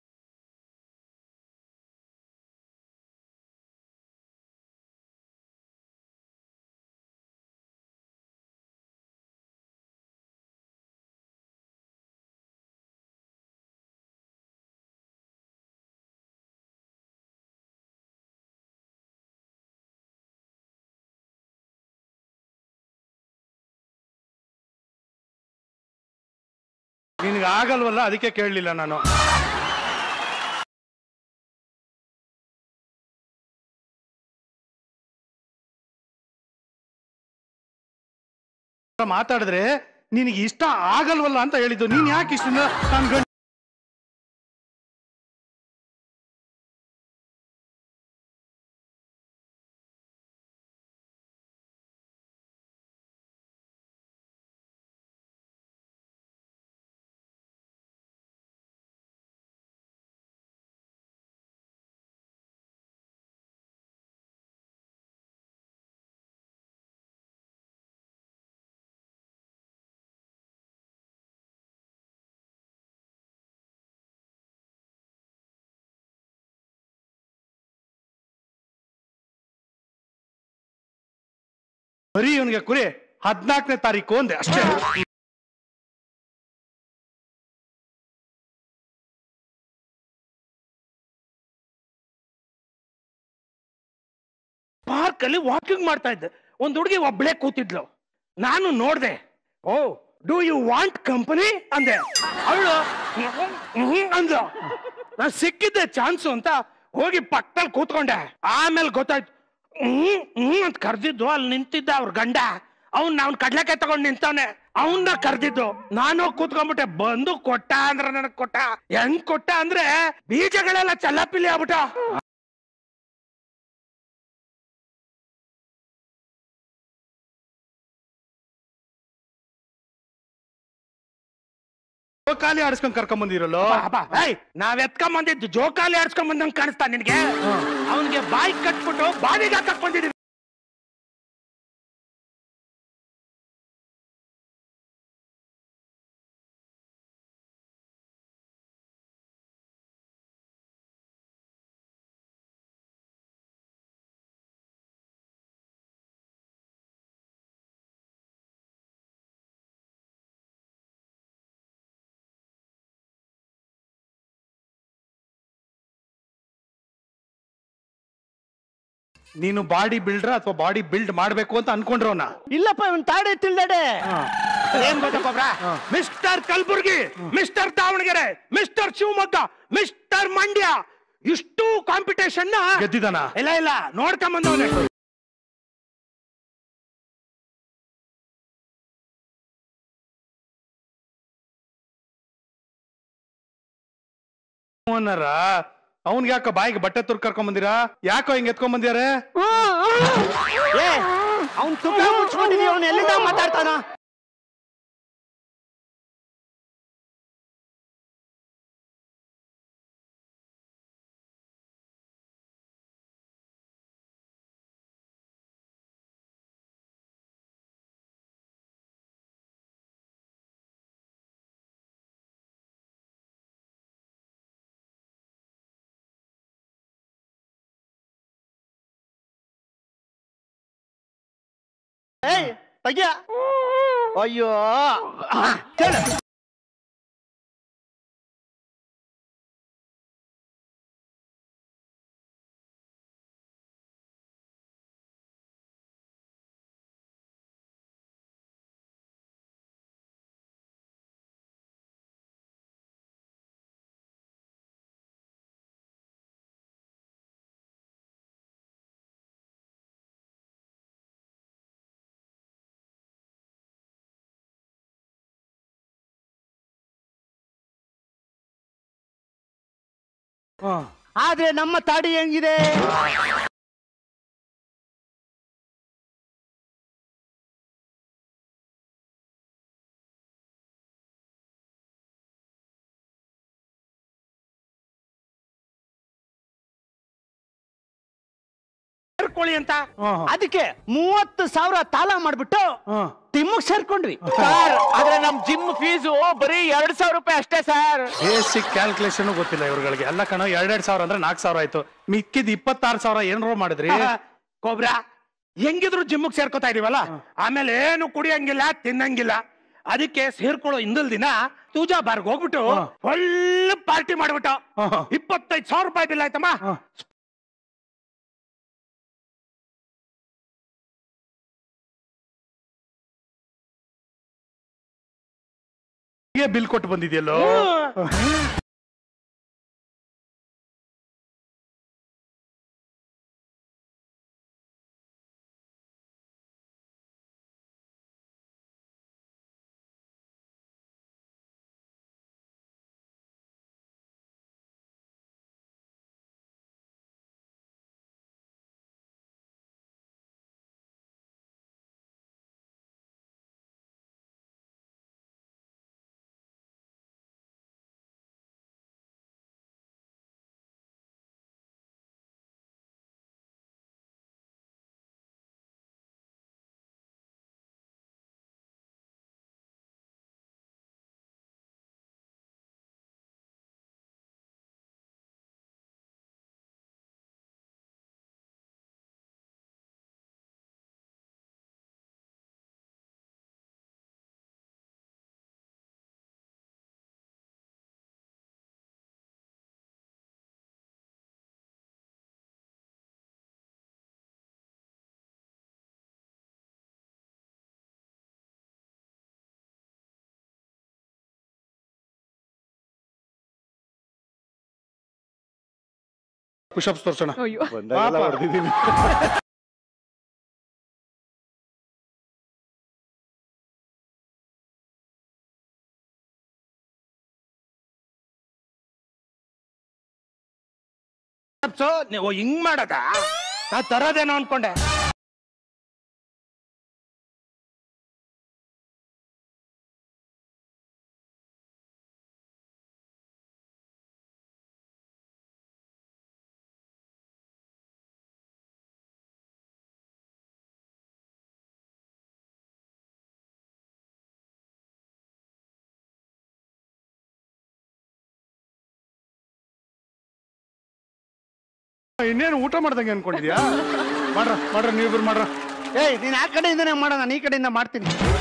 Speaker 1: ನಿನ್ಗೆ ಆಗಲ್ವಲ್ಲ ಅದಕ್ಕೆ ಕೇಳಲಿಲ್ಲ ನಾನು ಮಾತಾಡಿದ್ರೆ ನಿನಗೆ ಇಷ್ಟ ಆಗಲ್ವಲ್ಲ ಅಂತ ಹೇಳಿದ್ದು ನೀನ್ ಯಾಕೆ ಇಷ್ಟ ನಾನು ಗಂಡ ಬರೀ ಇವನಿಗೆ ಕುರಿ ಹದ್ನಾಲ್ಕನೇ ತಾರೀಕು ಅಂದೆ ಅಷ್ಟೇ
Speaker 6: ಪಾರ್ಕ್ ಅಲ್ಲಿ ವಾಕಿಂಗ್ ಮಾಡ್ತಾ ಇದ್ದೆ ಒಂದ್ ಹುಡುಗಿ ಒಬ್ಳೆ ಕೂತಿದ್ಲು ನಾನು ನೋಡ್ದೆ oh do you want company ಅಂದೆ ಅವಳು ಅಂದ್ಲು ನಾನು ಸಿಕ್ಕಿದ್ದೆ ಚಾನ್ಸು ಅಂತ ಹೋಗಿ ಪಕ್ಕದಲ್ಲಿ ಕೂತ್ಕೊಂಡೆ ಆಮೇಲೆ ಗೊತ್ತಾಯ್ತು ಹ್ಮ್ ಹ್ಮ್ ಅಂತ ಕರ್ದಿದ್ದು ಅಲ್ಲಿ ನಿಂತಿದ್ದ ಅವ್ರ ಗಂಡ ಅವ್ನ್ ಅವ್ನ್ ಕಡ್ಲೆಕಾಯಿ ತಗೊಂಡ್ ನಿಂತವನೆ ಅವನ್ನ ಕರ್ದಿದ್ದು ನಾನು ಹೋಗ್ ಕೂತ್ಕೊಂಡ್ಬಿಟ್ಟೆ ಬಂದು ಕೊಟ್ಟ ಅಂದ್ರೆ ನನಗ್ ಕೊಟ್ಟ ಹೆಂಗ್ ಕೊಟ್ಟ ಅಂದ್ರೆ ಬೀಜಗಳೆಲ್ಲ ಚಲ್ಲಪಿಲಿ ಆಗ್ಬಿಟ್ಟ
Speaker 1: ಖಾಲಿ ಆಡಿಸ್ಕೊಂಡ್ ಕರ್ಕೊಂಡ್ ಬಂದಿರಲ್ಲೋ
Speaker 6: ಅಬ್ಬಾ, ಏಯ್ ನಾವ್ ಎತ್ಕೊಂಡ್ ಬಂದಿದ್ದು ಜೋಕಾಲಿ ಆಡ್ಸ್ಕೊಂಡ್ ಬಂದಂಗ್ ಕಾಣಿಸ್ತಾ ನಿನ್ಗೆ ಅವನ್ಗೆ ಬಾಯಿ ಕಟ್ಬಿಟ್ಟು ಬಾವಿಗೆ ಹಾಕಕ್ ಬಂದಿದೀವಿ
Speaker 1: ನೀನು ಬಾಡಿ ಬಿಲ್ಡ್ರ ಅಥವಾ ಬಾಡಿ ಬಿಲ್ಡ್ ಮಾಡ್ಬೇಕು ಅಂತ ಅನ್ಕೊಂಡ್ರವನ
Speaker 6: ಇಲ್ಲಪ್ಪ ಇವನ್ ತಾಡೆ ತಿಳ್ದಡೆ ಏನ್ ಗೊತ್ತಪ್ಪ mister Kalburgi mister Davanagere mister Shivamogga mister Mandya ಇಷ್ಟು ಕಾಂಪಿಟೇಷನ್
Speaker 1: ಗೆದ್ದಿದಾನ
Speaker 6: ಇಲ್ಲ ಇಲ್ಲ ನೋಡ್ಕೊಂಡ್ ಬಂದವನೆ
Speaker 1: ಓನರ ಅವ್ನ್ಗೆ ಯಾಕೋ ಬಾಯಿಗೆ ಬಟ್ಟೆ ತುರ್ಕ್ ಕರ್ಕೊಂಡ್ ಬಂದಿರಾ ಯಾಕೋ ಹಿಂಗ್ ಎತ್ಕೊಂಡ್ ಬಂದಿದ್ದಾರೆ
Speaker 6: ಏ ಅವ್ನ್ ತುಕ ಮುಚ್ಕೊಂಡಿದೀವಿ ಅವ್ನು ಎಲ್ಲಿಂದ ಮಾತಾಡ್ತಾನ ಏಯ್ ತಗಿಯ ಅಯ್ಯೋ ಕೇಳು ಆದ್ರೆ ನಮ್ಮ ತಾಡಿ ಹೆಂಗಿದೆ ಸೇರ್ಕೊಳ್ಳಿ ಅಂತ ಅದಕ್ಕೆ ಮೂವತ್ತು ಸಾವಿರ ತಾಲ ಮಾಡ್ಬಿಟ್ಟು ತಿಮ್ಮಗ್ ಸೇರ್ಕೊಂಡ್ವಿ
Speaker 2: ಸರ್ ಆದ್ರೆ ನಮ್ ಜಿಮ್ ಫೀಸು ಬರೀ ಎರಡ್ ಸಾವಿರ ರೂಪಾಯಿ ಅಷ್ಟೇ ಸರ್
Speaker 1: ಬೇಸಿಕ್ ಕ್ಯಾಲ್ಕುಲೇಷನ್ ಗೊತ್ತಿಲ್ಲ ಇವ್ರುಗಳಿಗೆ ಎಲ್ಲ ಕಣ ಎರಡೆರಡ್ ಸಾವಿರ ಅಂದ್ರೆ ನಾಲ್ಕು ಸಾವಿರ ಆಯ್ತು ಮಿಕ್ಕಿದ್ ಇಪ್ಪತ್ತಾರು ಸಾವಿರ ಏನ್ರೋ ಮಾಡಿದ್ರಿ
Speaker 6: ಕೊಬ್ರ ಹೆಂಗಿದ್ರು ಜಿಮ್ಗೆ ಸೇರ್ಕೋತಾ ಇದೀವಲ್ಲ ಆಮೇಲೆ ಏನು ಕುಡಿಯಂಗಿಲ್ಲ ತಿನ್ನಂಗಿಲ್ಲ ಅದಕ್ಕೆ ಸೇರ್ಕೊಳ್ಳೋ ಹಿಂದಲ್ ದಿನ ತೂಜಾ ಬಾರ್ಗ್ ಹೋಗ್ಬಿಟ್ಟು ಫುಲ್ ಪಾರ್ಟಿ ಮಾಡ್ಬಿಟ್ಟು
Speaker 1: ಹಾ.
Speaker 6: ಇಪ್ಪತ್ತೈದು ಸಾವಿರ ರೂಪಾಯಿ ಬಿಲ್ ಆಯ್ತಮ್ಮ
Speaker 1: ಬಿಲ್ ಕೊಟ್ಟು ಬಂದಿದ್ಯಲ್ಲೋ ಪುಷಪ್ಸ್ ತೋರ್ಸೋಣ
Speaker 5: ಅಯ್ಯೋ
Speaker 4: ಬಂದಾಗೆಲ್ಲ ಹೊಡ್ದಿದೀನಿ
Speaker 6: ಸೊ ನೀವು ಹಿಂಗ್ ಮಾಡದ ನಾ ತರೋದೇನೋ ಅನ್ಕೊಂಡೆ
Speaker 1: ಇನ್ನೇನು ಊಟ ಮಾಡ್ದಂಗೆ ಅನ್ಕೊಂಡಿದ್ಯಾ ಮಾಡ್ರ ಮಾಡ್ರ ನೀವಿಬ್ರು ಮಾಡ್ರ
Speaker 6: ಏಯ್ ನೀನ್ ಆ ಕಡೆಯಿಂದನೇ ಮಾಡೋಣ ನಾನು ಈ ಕಡೆಯಿಂದ ಮಾಡ್ತೀನಿ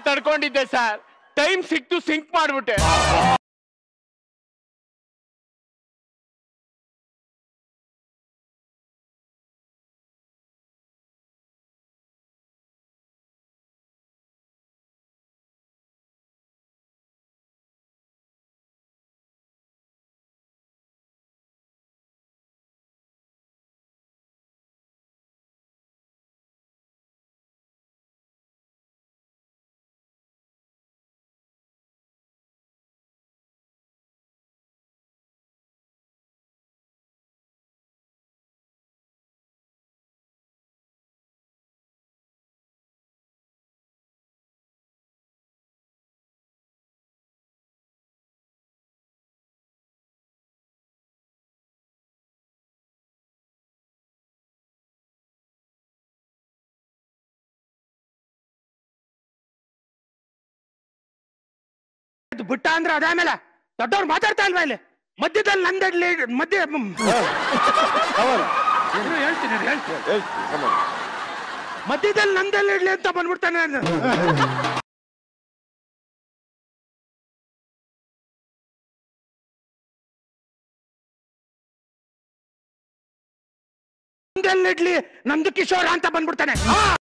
Speaker 7: ತಡ್ಕೊಂಡಿದ್ದೆ ಸರ್ ಟೈಮ್ ಸಿಕ್ತು ಸಿಂಕ್ ಮಾಡ್ಬಿಟ್ಟೆ
Speaker 6: ಅದು ಬಿಟ್ಟ ಅಂದ್ರೆ ಅದಾದ್ಮೇಲೆ ದೊಡ್ಡವ್ರು ಮಾತಾಡ್ತಾ ಇಲ್ವಾ ಇಲ್ಲಿ ಮಧ್ಯದಲ್ಲಿ ನಂದಡ್ಲಿ ಮಧ್ಯ ಮ್, ಇರು, ಹೇಳ್ತೀನಿ ಇರು, ಹೇಳ್ತೀನಿ ಮಧ್ಯದಲ್ಲಿ ನಂದಲ್ಲಿ ಇಡ್ಲಿ ಅಂತ ಬಂದ್ಬಿಡ್ತಾನೆ ಅವ್ನು. ನಂದಲ್ಲಿ ಇಡ್ಲಿ ನಂದು ಕಿಶೋರ ಅಂತ ಬಂದ್ಬಿಡ್ತಾನೆ ಆ!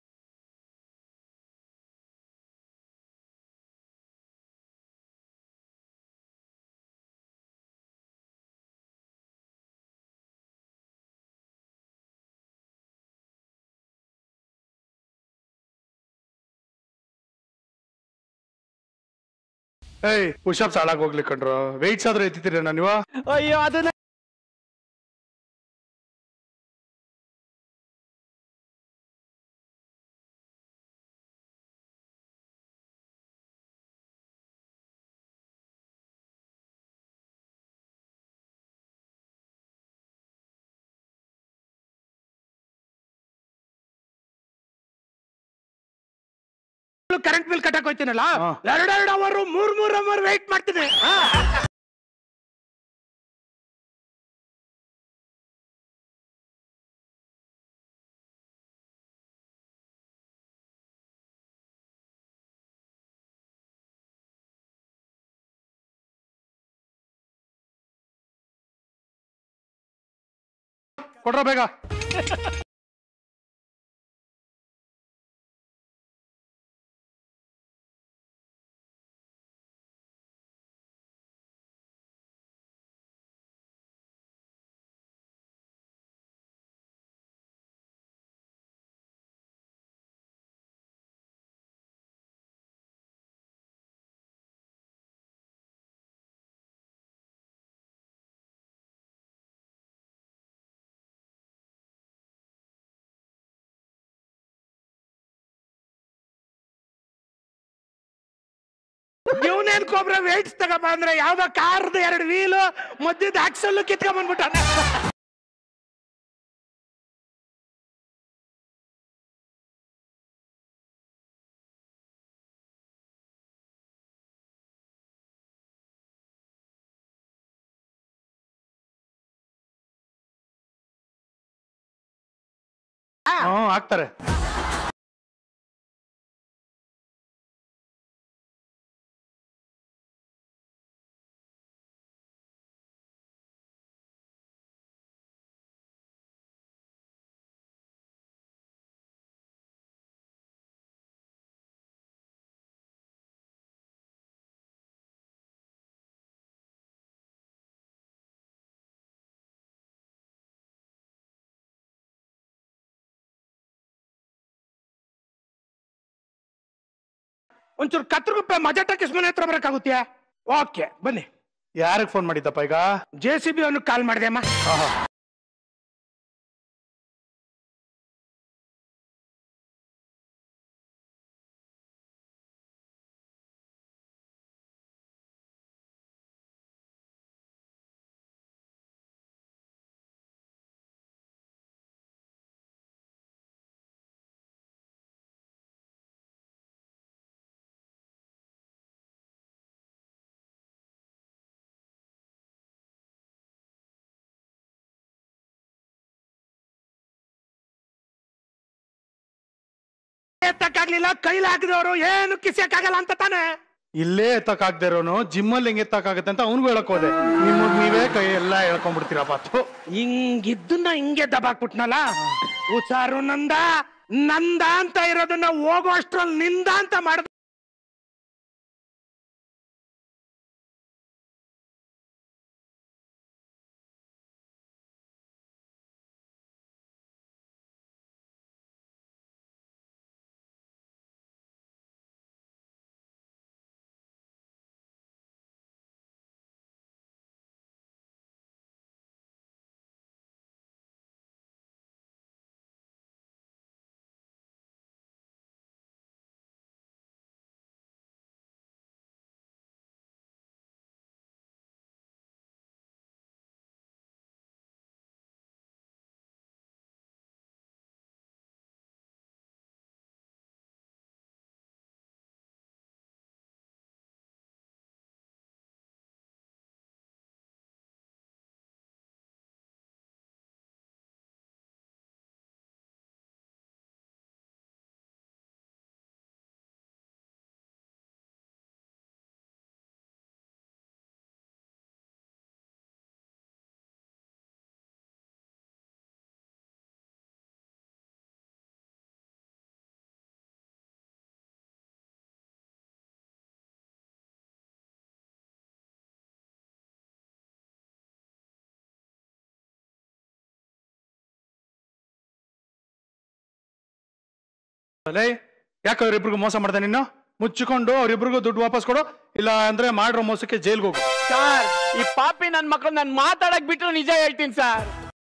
Speaker 1: ಏಯ್ ಪುಷಪ್ಸ್ ಹಾಳಾಗಿ ಹೋಗ್ಲಿ ಕಣ್ರು ವೆಯ್ಟ್ಸ್ ಆದ್ರೂ ಎತ್ತಿದ್ದೀರೇನ ನೀವು
Speaker 7: ಅಯ್ಯೋ ಅದನ್ನ
Speaker 6: ಕರೆಂಟ್ ಬಿಲ್ ಕಟ್ಟಕ್ ಹೋಯ್ತೀನಲ್ಲ ಎರಡೆರಡು ಅವರು ಮೂರ್ ಮೂರ್ ಅವರ್ ವೆಯ್ಟ್ ಮಾಡ್ತೀನಿ ಆ.
Speaker 1: ಕೊಡ್ರ ಬೇಗ
Speaker 6: ಇವನೇನ್ ಕೊಬ್ರ ವೇಟ್ಸ್ ತಗೊಂಬ ಅಂದ್ರೆ ಯಾವ್ದೋ ಕಾರ್ದು ಎರಡು ವೀಲು ಮಧ್ಯದ ಆಕ್ಸಲ್ ಕಿತ್ಕೊಂಡ್ಬಂದ್ಬಿಟ್ಟಾನೆ
Speaker 1: ಹ್ಮ್ ಆಗ್ತಾರೆ
Speaker 6: ಒಂಚೂರು ಕತ್ರಗುಪ್ಪೆ ಮಜಾಟ ಮನೆ ಹತ್ರ ಬರಕ್ಕಾಗುತ್ತೀಯಾ ಓಕೆ ಬನ್ನಿ
Speaker 1: ಯಾರಿಗೆ ಫೋನ್ ಮಾಡಿದ್ದಪ್ಪ ಈಗ
Speaker 6: ಜೆ ಸಿ ಬಿ ಅವನು ಕಾಲ್ ಮಾಡಿದೆ ಅಮ್ಮ
Speaker 1: ಆಹಾ.
Speaker 6: ಎತ್ತಕ್ಕಾಗ್ಲಿಲ್ಲ ಕೈಲಿ ಹಾಕಿದವರು ಏನು ಕಿಸಿಯಕ್ಕಾಗಲ್ಲ ಅಂತ ತಾನೆ
Speaker 1: ಇಲ್ಲೇ ಎತ್ತಕ್ಕಾಗ್ದೇ ಇರೋನು ಜಿಮ್ಮಲ್ಲಿ ಹೆಂಗ್ ಎತ್ತಕ್ಕಾಗತ್ತೆ ಅಂತ ಅವ್ನಿಗೂ ಹೇಳಕ್ ಹೋದೆ ನಿಮಗ್ ನೀವೇ ಕೈ ಎಲ್ಲ ಹೇಳ್ಕೊಂಡ್ಬಿಡ್ತೀರಪ್ಪ ಥು.
Speaker 6: ಹಿಂಗಿದ್ದನ್ನ ಹಿಂಗೆ ದಬಾಕ್ಬಿಟ್ನಲ್ಲ ಉಸಾರು ನಂದ ನಂದ ಅಂತ ಇರೋದನ್ನ ಹೋಗೋ ಅಷ್ಟ್ರಲ್ಲಿ ನಿಂದ ಅಂತ ಮಾಡಿದ
Speaker 1: ಲೇ ಯಾಕೆ ಅವ್ರಿಬ್ರಿಗೂ ಮೋಸ ಮಾಡ್ದೆ ನೀನು ಮುಚ್ಚಿಕೊಂಡು ಅವ್ರಿಬ್ರಿಗೂ ದುಡ್ಡು ವಾಪಸ್ ಕೊಡು ಇಲ್ಲ ಅಂದ್ರೆ ಮಾಡಿರೋ ಮೋಸಕ್ಕೆ ಜೈಲ್ಗೆ ಹೋಗು
Speaker 7: ಸರ್ ಈ ಪಾಪಿ ನನ್ ಮಕ್ಕಳು ನನ್ ಮಾತಾಡಕ್ ಬಿಟ್ರು ನಿಜ ಹೇಳ್ತೀನಿ ಸರ್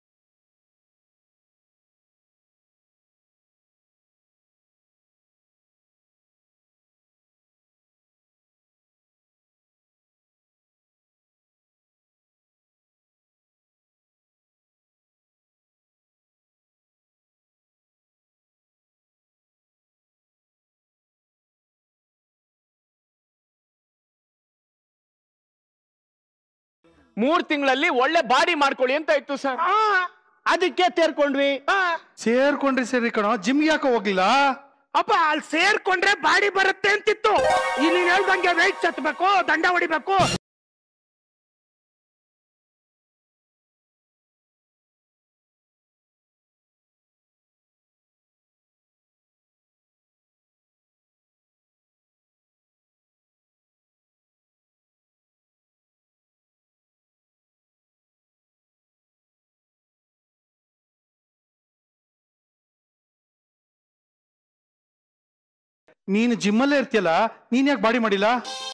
Speaker 7: ಮೂರ್ ತಿಂಗಳಲ್ಲಿ ಒಳ್ಳೆ ಬಾಡಿ ಮಾಡ್ಕೊಳ್ಳಿ ಅಂತ ಇತ್ತು ಸರ್
Speaker 6: ಅದಕ್ಕೆ ತೇರ್ಕೊಂಡ್ವಿ
Speaker 1: ಸೇರ್ಕೊಂಡ್ರಿ ಸೇರಿ ಕಣೋ ಜಿಮ್ಗೆ ಯಾಕೆ ಹೋಗ್ಲಿಲ್ಲ
Speaker 6: ಅಪ್ಪ ಅಲ್ಲಿ ಸೇರ್ಕೊಂಡ್ರೆ ಬಾಡಿ ಬರುತ್ತೆ ಅಂತಿತ್ತು ಇಲ್ಲಿ ನೀನ್ ಹೇಳ್ದಂಗೆ ವೆಯ್ಟ್ ಸತ್ಬೇಕು ದಂಡ ಹೊಡಿಬೇಕು
Speaker 1: ನೀನು ಜಿಮ್ಮಲ್ಲೇ ಇರ್ತೀಯಲ್ಲ ನೀನ್ ಯಾಕೆ ಬಾಡಿ ಮಾಡಿಲ್ಲ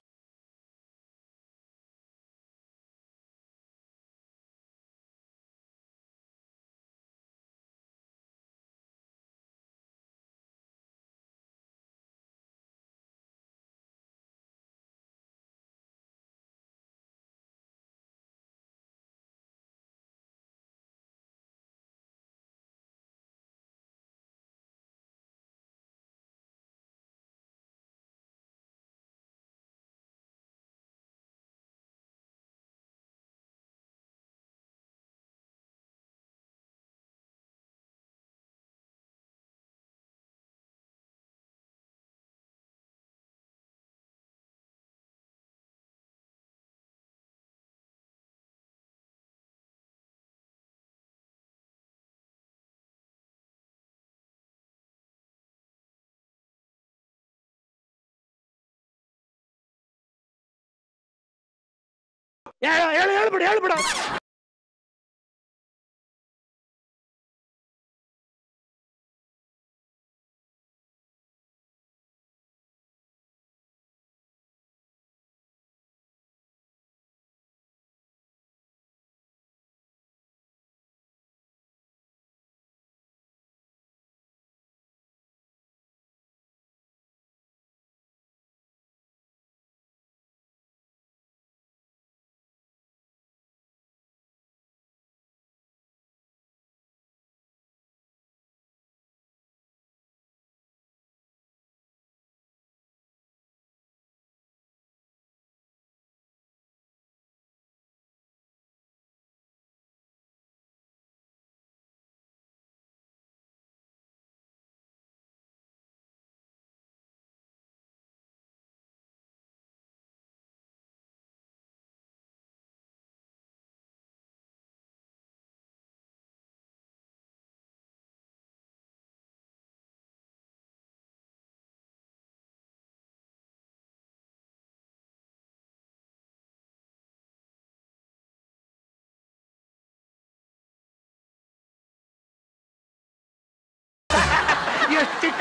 Speaker 6: ಹೇಳು ಹೇಳ್ಬಿಡು ಹೇಳ್ಬಿಡು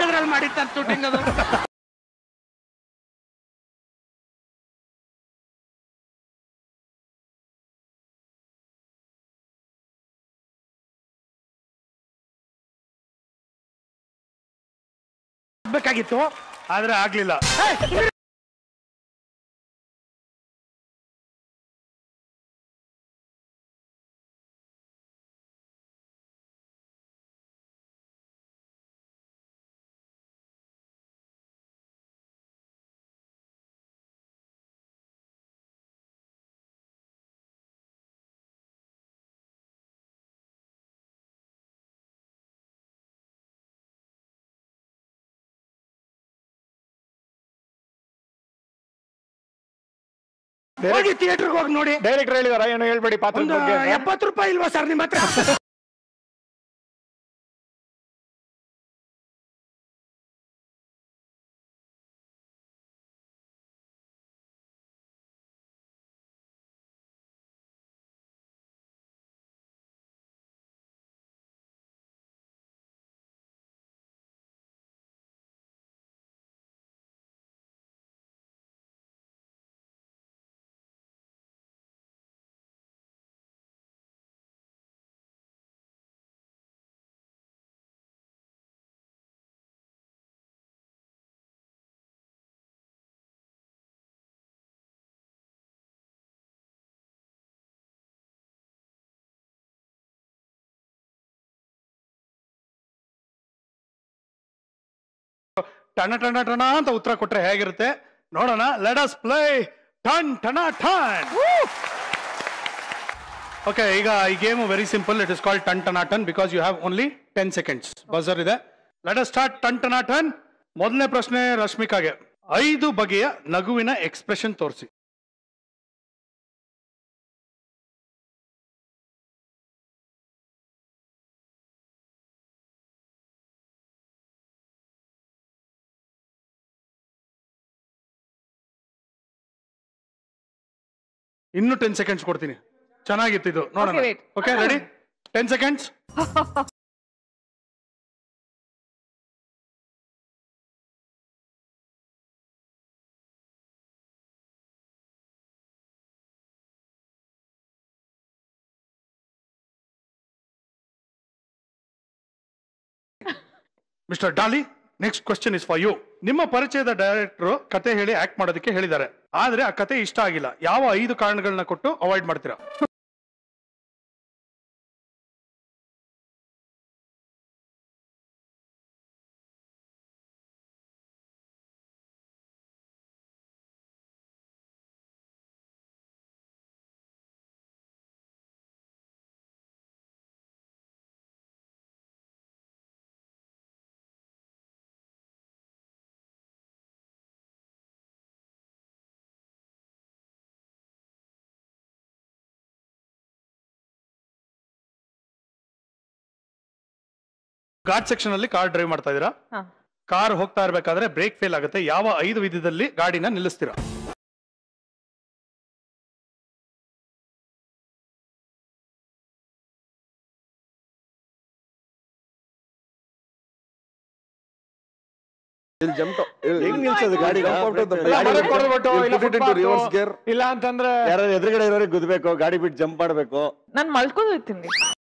Speaker 6: ಯಾವ್ದ್ರಲ್ಲಿ ಮಾಡಿರ್ತಾರೆ ಶೂಟಿಂಗ್ ಅದು ಬೇಕಾಗಿತ್ತು
Speaker 1: ಆದ್ರೆ ಆಗ್ಲಿಲ್ಲ
Speaker 6: ಹೋಗಿ ಥಿಯೇಟರ್ಗೆ ಹೋಗಿ ನೋಡಿ
Speaker 2: ಡೈರೆಕ್ಟರ್ ಹೇಳಿದಾರ ಏನು ಹೇಳ್ಬೇಡಿ ಪಾತ್ರದ
Speaker 6: ಒಂದು
Speaker 2: ಬಗ್ಗೆ ಅಂತ?
Speaker 6: ಎಪ್ಪತ್ತು ರೂಪಾಯಿ ಇಲ್ವಾ ಸರ್ ನಿಮ್ಮ ಹತ್ರ
Speaker 1: ಟಣ ಟಣ ಟಣ ಅಂತ ಉತ್ತರ ಕೊಟ್ರೆ ಹೇಗಿರುತ್ತೆ ನೋಡೋಣ ಲೆಟ್ ಅಸ್ ಪ್ಲೇ ಟನ್ ಟಣ ಟನ್ ಓಕೆ ಈಗ ಈ game very simple it is called ಟನ್ ಟನ ಟನ್ because you have only ten seconds buzzer ಇದೆ ಲೆಟ್ ಅಸ್ ಸ್ಟಾರ್ಟ್ ಟನ್ ಟನ ಟನ್ ಮೊದಲನೇ ಪ್ರಶ್ನೆ ರಶ್ಮಿಕಾಗೆ ಐದು ಬಗೆಯ ನಗುವಿನ ಎಕ್ಸ್ಪ್ರೆಷನ್ ತೋರಿಸಿ ಇನ್ನು ಟೆನ್ ಸೆಕೆಂಡ್ಸ್ ಕೊಡ್ತೀನಿ ಚೆನ್ನಾಗಿತ್ತು ಇದು ನೋಡೋಣ
Speaker 5: Okay, wait.
Speaker 1: Okay ready ten seconds mister Dolly next question is for you ನಿಮ್ಮ ಪರಿಚಯದ ಡೈರೆಕ್ಟರ್ ಕತೆ ಹೇಳಿ ಆಕ್ಟ್ ಮಾಡೋದಕ್ಕೆ ಹೇಳಿದ್ದಾರೆ ಆದ್ರೆ ಆ ಕತೆ ಇಷ್ಟ ಆಗಿಲ್ಲ ಯಾವ ಐದು ಕಾರಣಗಳನ್ನ ಕೊಟ್ಟು ಅವಾಯ್ಡ್ ಮಾಡ್ತೀರಾ ಘಾಟ್ ಸೆಕ್ಷನ್ ಅಲ್ಲಿ ಕಾರ್ ಡ್ರೈವ್ ಮಾಡ್ತಾ ಇದೀರಾ
Speaker 5: ಹಾ
Speaker 1: ಕಾರ್ ಹೋಗ್ತಾ ಇರ್ಬೇಕಾದ್ರೆ ಬ್ರೇಕ್ ಫೇಲ್ ಆಗುತ್ತೆ ಯಾವ ಐದು ವಿಧದಲ್ಲಿ ಗಾಡಿನ ನಿಲ್ಲಿಸ್ತೀರಾ
Speaker 3: He'll jump out- he'll-
Speaker 4: ಹೆಂಗ್ ನಿಲ್ಸೋದು ಗಾಡಿ
Speaker 3: jump out of the
Speaker 2: ಇಲ್ಲ
Speaker 3: brake.
Speaker 2: ಮರಕ್ ಹೊಡ್ದ್ಬಿಟ್ಟು,
Speaker 3: He'll
Speaker 2: ಇಲ್ಲ
Speaker 3: put it into
Speaker 2: footpath,
Speaker 3: reverse gear.
Speaker 2: ಇಲ್ಲ ಅಂತಂದ್ರೆ
Speaker 4: ಯಾರು ಎದುರುಗಡೆ ಇರೋರಿಗೆ ಗುದ್ಬೇಕು ಗಾಡಿ ಬಿಟ್ಟು ಜಂಪ್ ಮಾಡ್ಬೇಕು
Speaker 5: ನಾನು ಮಲ್ಕೋದು ಹೋಗ್ತೀನಿ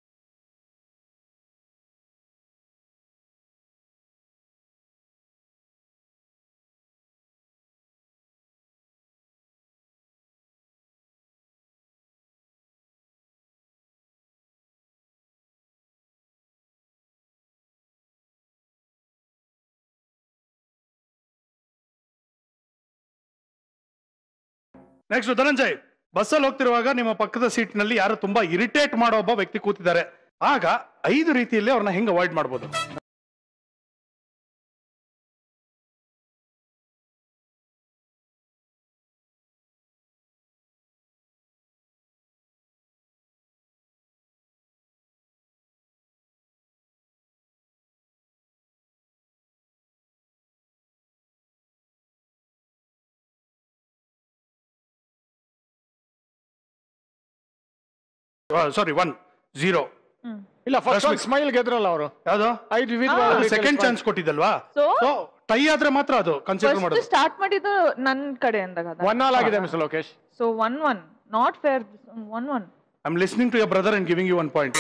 Speaker 1: ನೆಕ್ಸ್ಟ್ ಧನಂಜಯ್ ಬಸ್ಸಲ್ಲಿ ಹೋಗ್ತಿರುವಾಗ ನಿಮ್ಮ ಪಕ್ಕದ ಸೀಟ್ ನಲ್ಲಿ ಯಾರು ತುಂಬಾ ಇರಿಟೇಟ್ ಮಾಡೋ ಒಬ್ಬ ವ್ಯಕ್ತಿ ಕೂತಿದ್ದಾರೆ ಆಗ ಐದು ರೀತಿಯಲ್ಲಿ ಅವ್ರನ್ನ ಹೆಂಗ್ ಅವಾಯ್ಡ್ ಮಾಡ್ಬೋದು ಸಾರಿ ಒನ್ ಝೀರೋ
Speaker 5: ಹ್ಮ್
Speaker 2: ಇಲ್ಲ ಫಸ್ಟ್ ಒಂದು ಸ್ಮೈಲ್ ಗೆದ್ರಲ್ಲ ಅವರು
Speaker 1: ಯಾವ್ದು
Speaker 2: ಐದು ವಿವಿಧ
Speaker 1: ಸೆಕೆಂಡ್ ಚಾನ್ಸ್ ಕೊಟ್ಟಿದ್ದಲ್ವಾ
Speaker 5: So?
Speaker 1: ಸೊ ಟೈ ಆದ್ರೆ ಮಾತ್ರ ಅದು ಕನ್ಸಿಡರ್
Speaker 5: ಫಸ್ಟ್
Speaker 1: ಮಾಡೋದು
Speaker 5: ಸ್ಟಾರ್ಟ್ ಮಾಡಿದ್ದು ನನ್ ಕಡೆಯಿಂದ
Speaker 2: ಒನ್ ಆಲ್ ಆಗಿದೆ mister Lokesh
Speaker 5: so one one not fair one one
Speaker 1: I am listening to your brother and giving you one point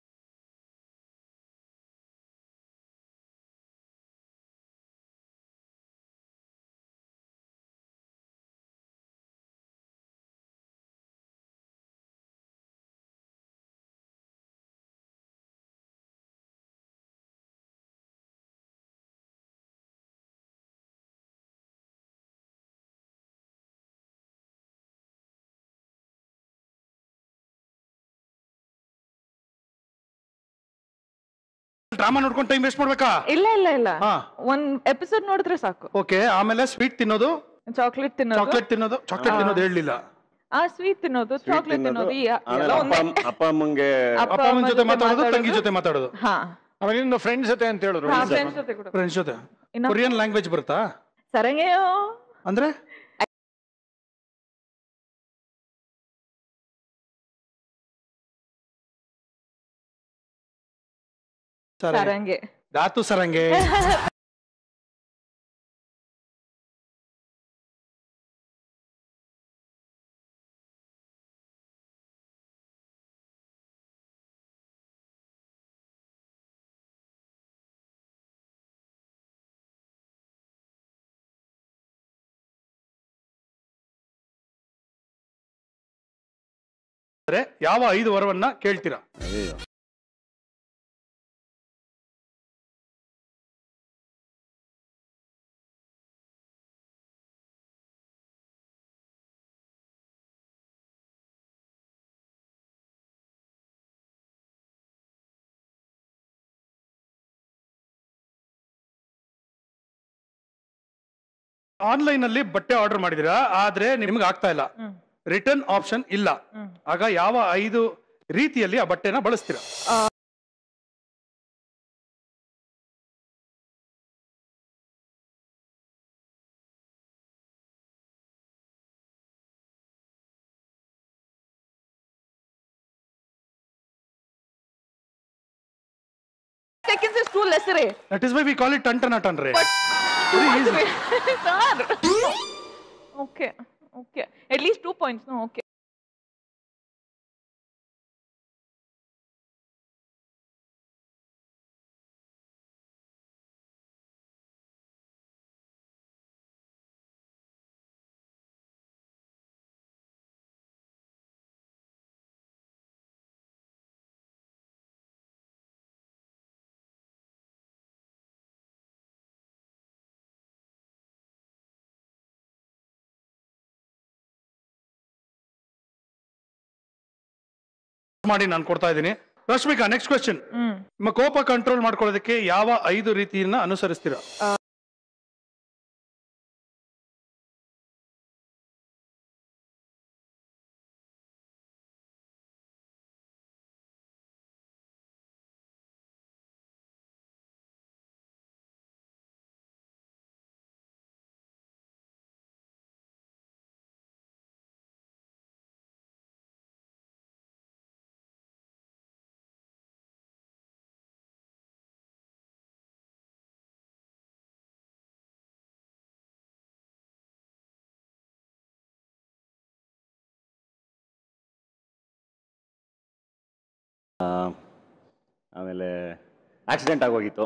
Speaker 1: drama ನೋಡ್ಕೊಂಡು ಟೈಮ್ ವೇಸ್ಟ್ ಮಾಡ್ಬೇಕಾ
Speaker 5: ಇಲ್ಲ ಇಲ್ಲ ಇಲ್ಲ
Speaker 1: ಹಾ.
Speaker 5: ಒಂದ್ ಎಪಿಸೋಡ್ ನೋಡಿದ್ರೆ ಸಾಕು
Speaker 1: ಓಕೆ ಆಮೇಲೆ ಸ್ವೀಟ್ ತಿನ್ನೋದು
Speaker 5: ಚಾಕ್ಲೇಟ್ ತಿನ್ನೋದು
Speaker 1: ಚಾಕ್ಲೇಟ್ ತಿನ್ನೋದು ಚಾಕ್ಲೇಟ್ ತಿನ್ನೋದು ಹೇಳಲಿಲ್ಲ
Speaker 5: ಆ ಸ್ವೀಟ್ ತಿನ್ನೋದು ಚಾಕ್ಲೇಟ್ ತಿನ್ನೋದು ಈ
Speaker 4: ಆಮೇಲೆ
Speaker 5: ಎಲ್ಲ
Speaker 4: ಅಪ್ಪ
Speaker 5: ಒಂದೇ
Speaker 4: ಅಮ್ಮ- ಅಪ್ಪ ಅಮ್ಮಂಗೆ
Speaker 5: ಅಪ್ಪ
Speaker 1: ಅಪ್ಪ ಅಮ್ಮನ
Speaker 5: ಅಮ್ಮ
Speaker 1: ಜೊತೆ ಮಾತಾಡೋದು ತಂಗಿ ಜೊತೆ ಮಾತಾಡೋದು
Speaker 5: ಹಾ
Speaker 2: ಆಮೇಲೆ ಇನ್ನೊಂದು ಫ್ರೆಂಡ್ಸ್ ಜೊತೆ ಅಂತ ಹೇಳಿದ್ರು
Speaker 5: ಫ್ರೆಂಡ್ಸ್ ಜೊತೆ ಕೂಡ
Speaker 1: ಫ್ರೆಂಡ್ಸ್ ಜೊತೆ
Speaker 5: ಇನ್ನ-
Speaker 1: ಕೊರಿಯನ್ ಲ್ಯಾಂಗ್ವೇಜ್ ಬರುತ್ತಾ
Speaker 5: ಸರಂಗೆಯೋ
Speaker 1: ಅಂದ್ರೆ ಸರಿ
Speaker 5: ಸರಂಗೆ
Speaker 1: ದಾತು ಸರಂಗೆ ಯಾವ ಐದು ವರವನ್ನ ಕೇಳ್ತೀರಾ
Speaker 4: ಅಯ್ಯೋ
Speaker 1: ಆನ್ಲೈನ್ ಅಲ್ಲಿ ಬಟ್ಟೆ ಆರ್ಡರ್ ಮಾಡಿದಿರಾ ಆದ್ರೆ ನಿಮ್ಗೆ ಆಗ್ತಾ ಇಲ್ಲ ರಿಟರ್ನ್ ಆಪ್ಷನ್ ಇಲ್ಲ ಆಗ ಯಾವ ಐದು ರೀತಿಯಲ್ಲಿ ಆ ಬಟ್ಟೆನ ಬಳಸ್ತೀರಾ
Speaker 5: seconds is too less ರೇ
Speaker 1: that is why we call it ಟನ್ ಟನ್ ಟನ್ ರೇ
Speaker 5: sir okay okay at least two points okay
Speaker 1: ಮಾಡಿ ನಾನು ಕೊಡ್ತಾ ಇದ್ದೀನಿ ರಶ್ಮಿಕಾ ನೆಕ್ಸ್ಟ್ ಕ್ವೆಶನ್
Speaker 5: ಹ್ಮ್
Speaker 1: ನಿಮ್ಮ ಕೋಪ ಕಂಟ್ರೋಲ್ ಮಾಡ್ಕೊಳ್ಳೋದಕ್ಕೆ ಯಾವ ಐದು ರೀತಿಯನ್ನ ಅನುಸರಿಸ್ತೀರಾ
Speaker 4: ಆಮೇಲೆ ಆಕ್ಸಿಡೆಂಟ್ ಆಗೋಗಿತ್ತು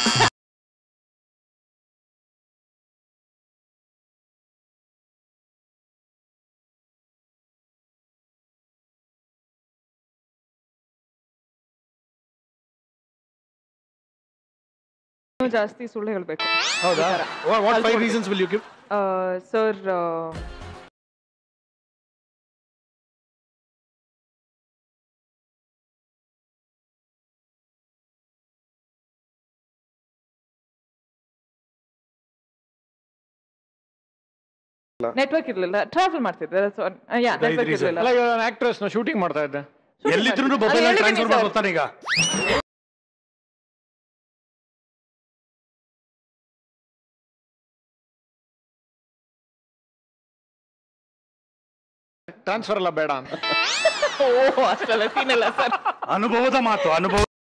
Speaker 5: ಜಾಸ್ತಿ ಸುಳ್ಳು ಹೇಳ್ಬೇಕು
Speaker 1: ಹೌದಾ what five reasons will you give
Speaker 5: sir network ಇರ್ಲಿಲ್ಲ ಟ್ರಾವೆಲ್ ಮಾಡ್ತಿದ್ದೆ ಯಾ ನೆಟ್ವರ್ಕ್
Speaker 1: reason.
Speaker 5: ಇರ್ಲಿಲ್ಲ
Speaker 2: ಅಲ್ಲ ಇವಾಗ ಆಕ್ಟ್ರೆಸ್ ನ ಶೂಟಿಂಗ್ ಮಾಡ್ತಾ ಇದ್ದೆ
Speaker 1: ಎಲ್ಲಿದ್ರು
Speaker 5: ಅದು
Speaker 1: ಮೊಬೈಲ್
Speaker 5: ಹೇಳಿದ್ದೀನಿ
Speaker 1: ಟ್ರಾನ್ಸ್ಫರ್
Speaker 5: sir.
Speaker 1: ಮಾಡ್ತಾನೆ ಈಗ
Speaker 2: ಟ್ರಾನ್ಸ್ಫರ್ ಎಲ್ಲ ಬೇಡ ಅಂತ
Speaker 5: ಓ ಅಷ್ಟೆಲ್ಲ ಸೀನ್ ಇಲ್ಲ ಸರ್
Speaker 1: ಅನುಭವದ ಮಾತು ಅನುಭವ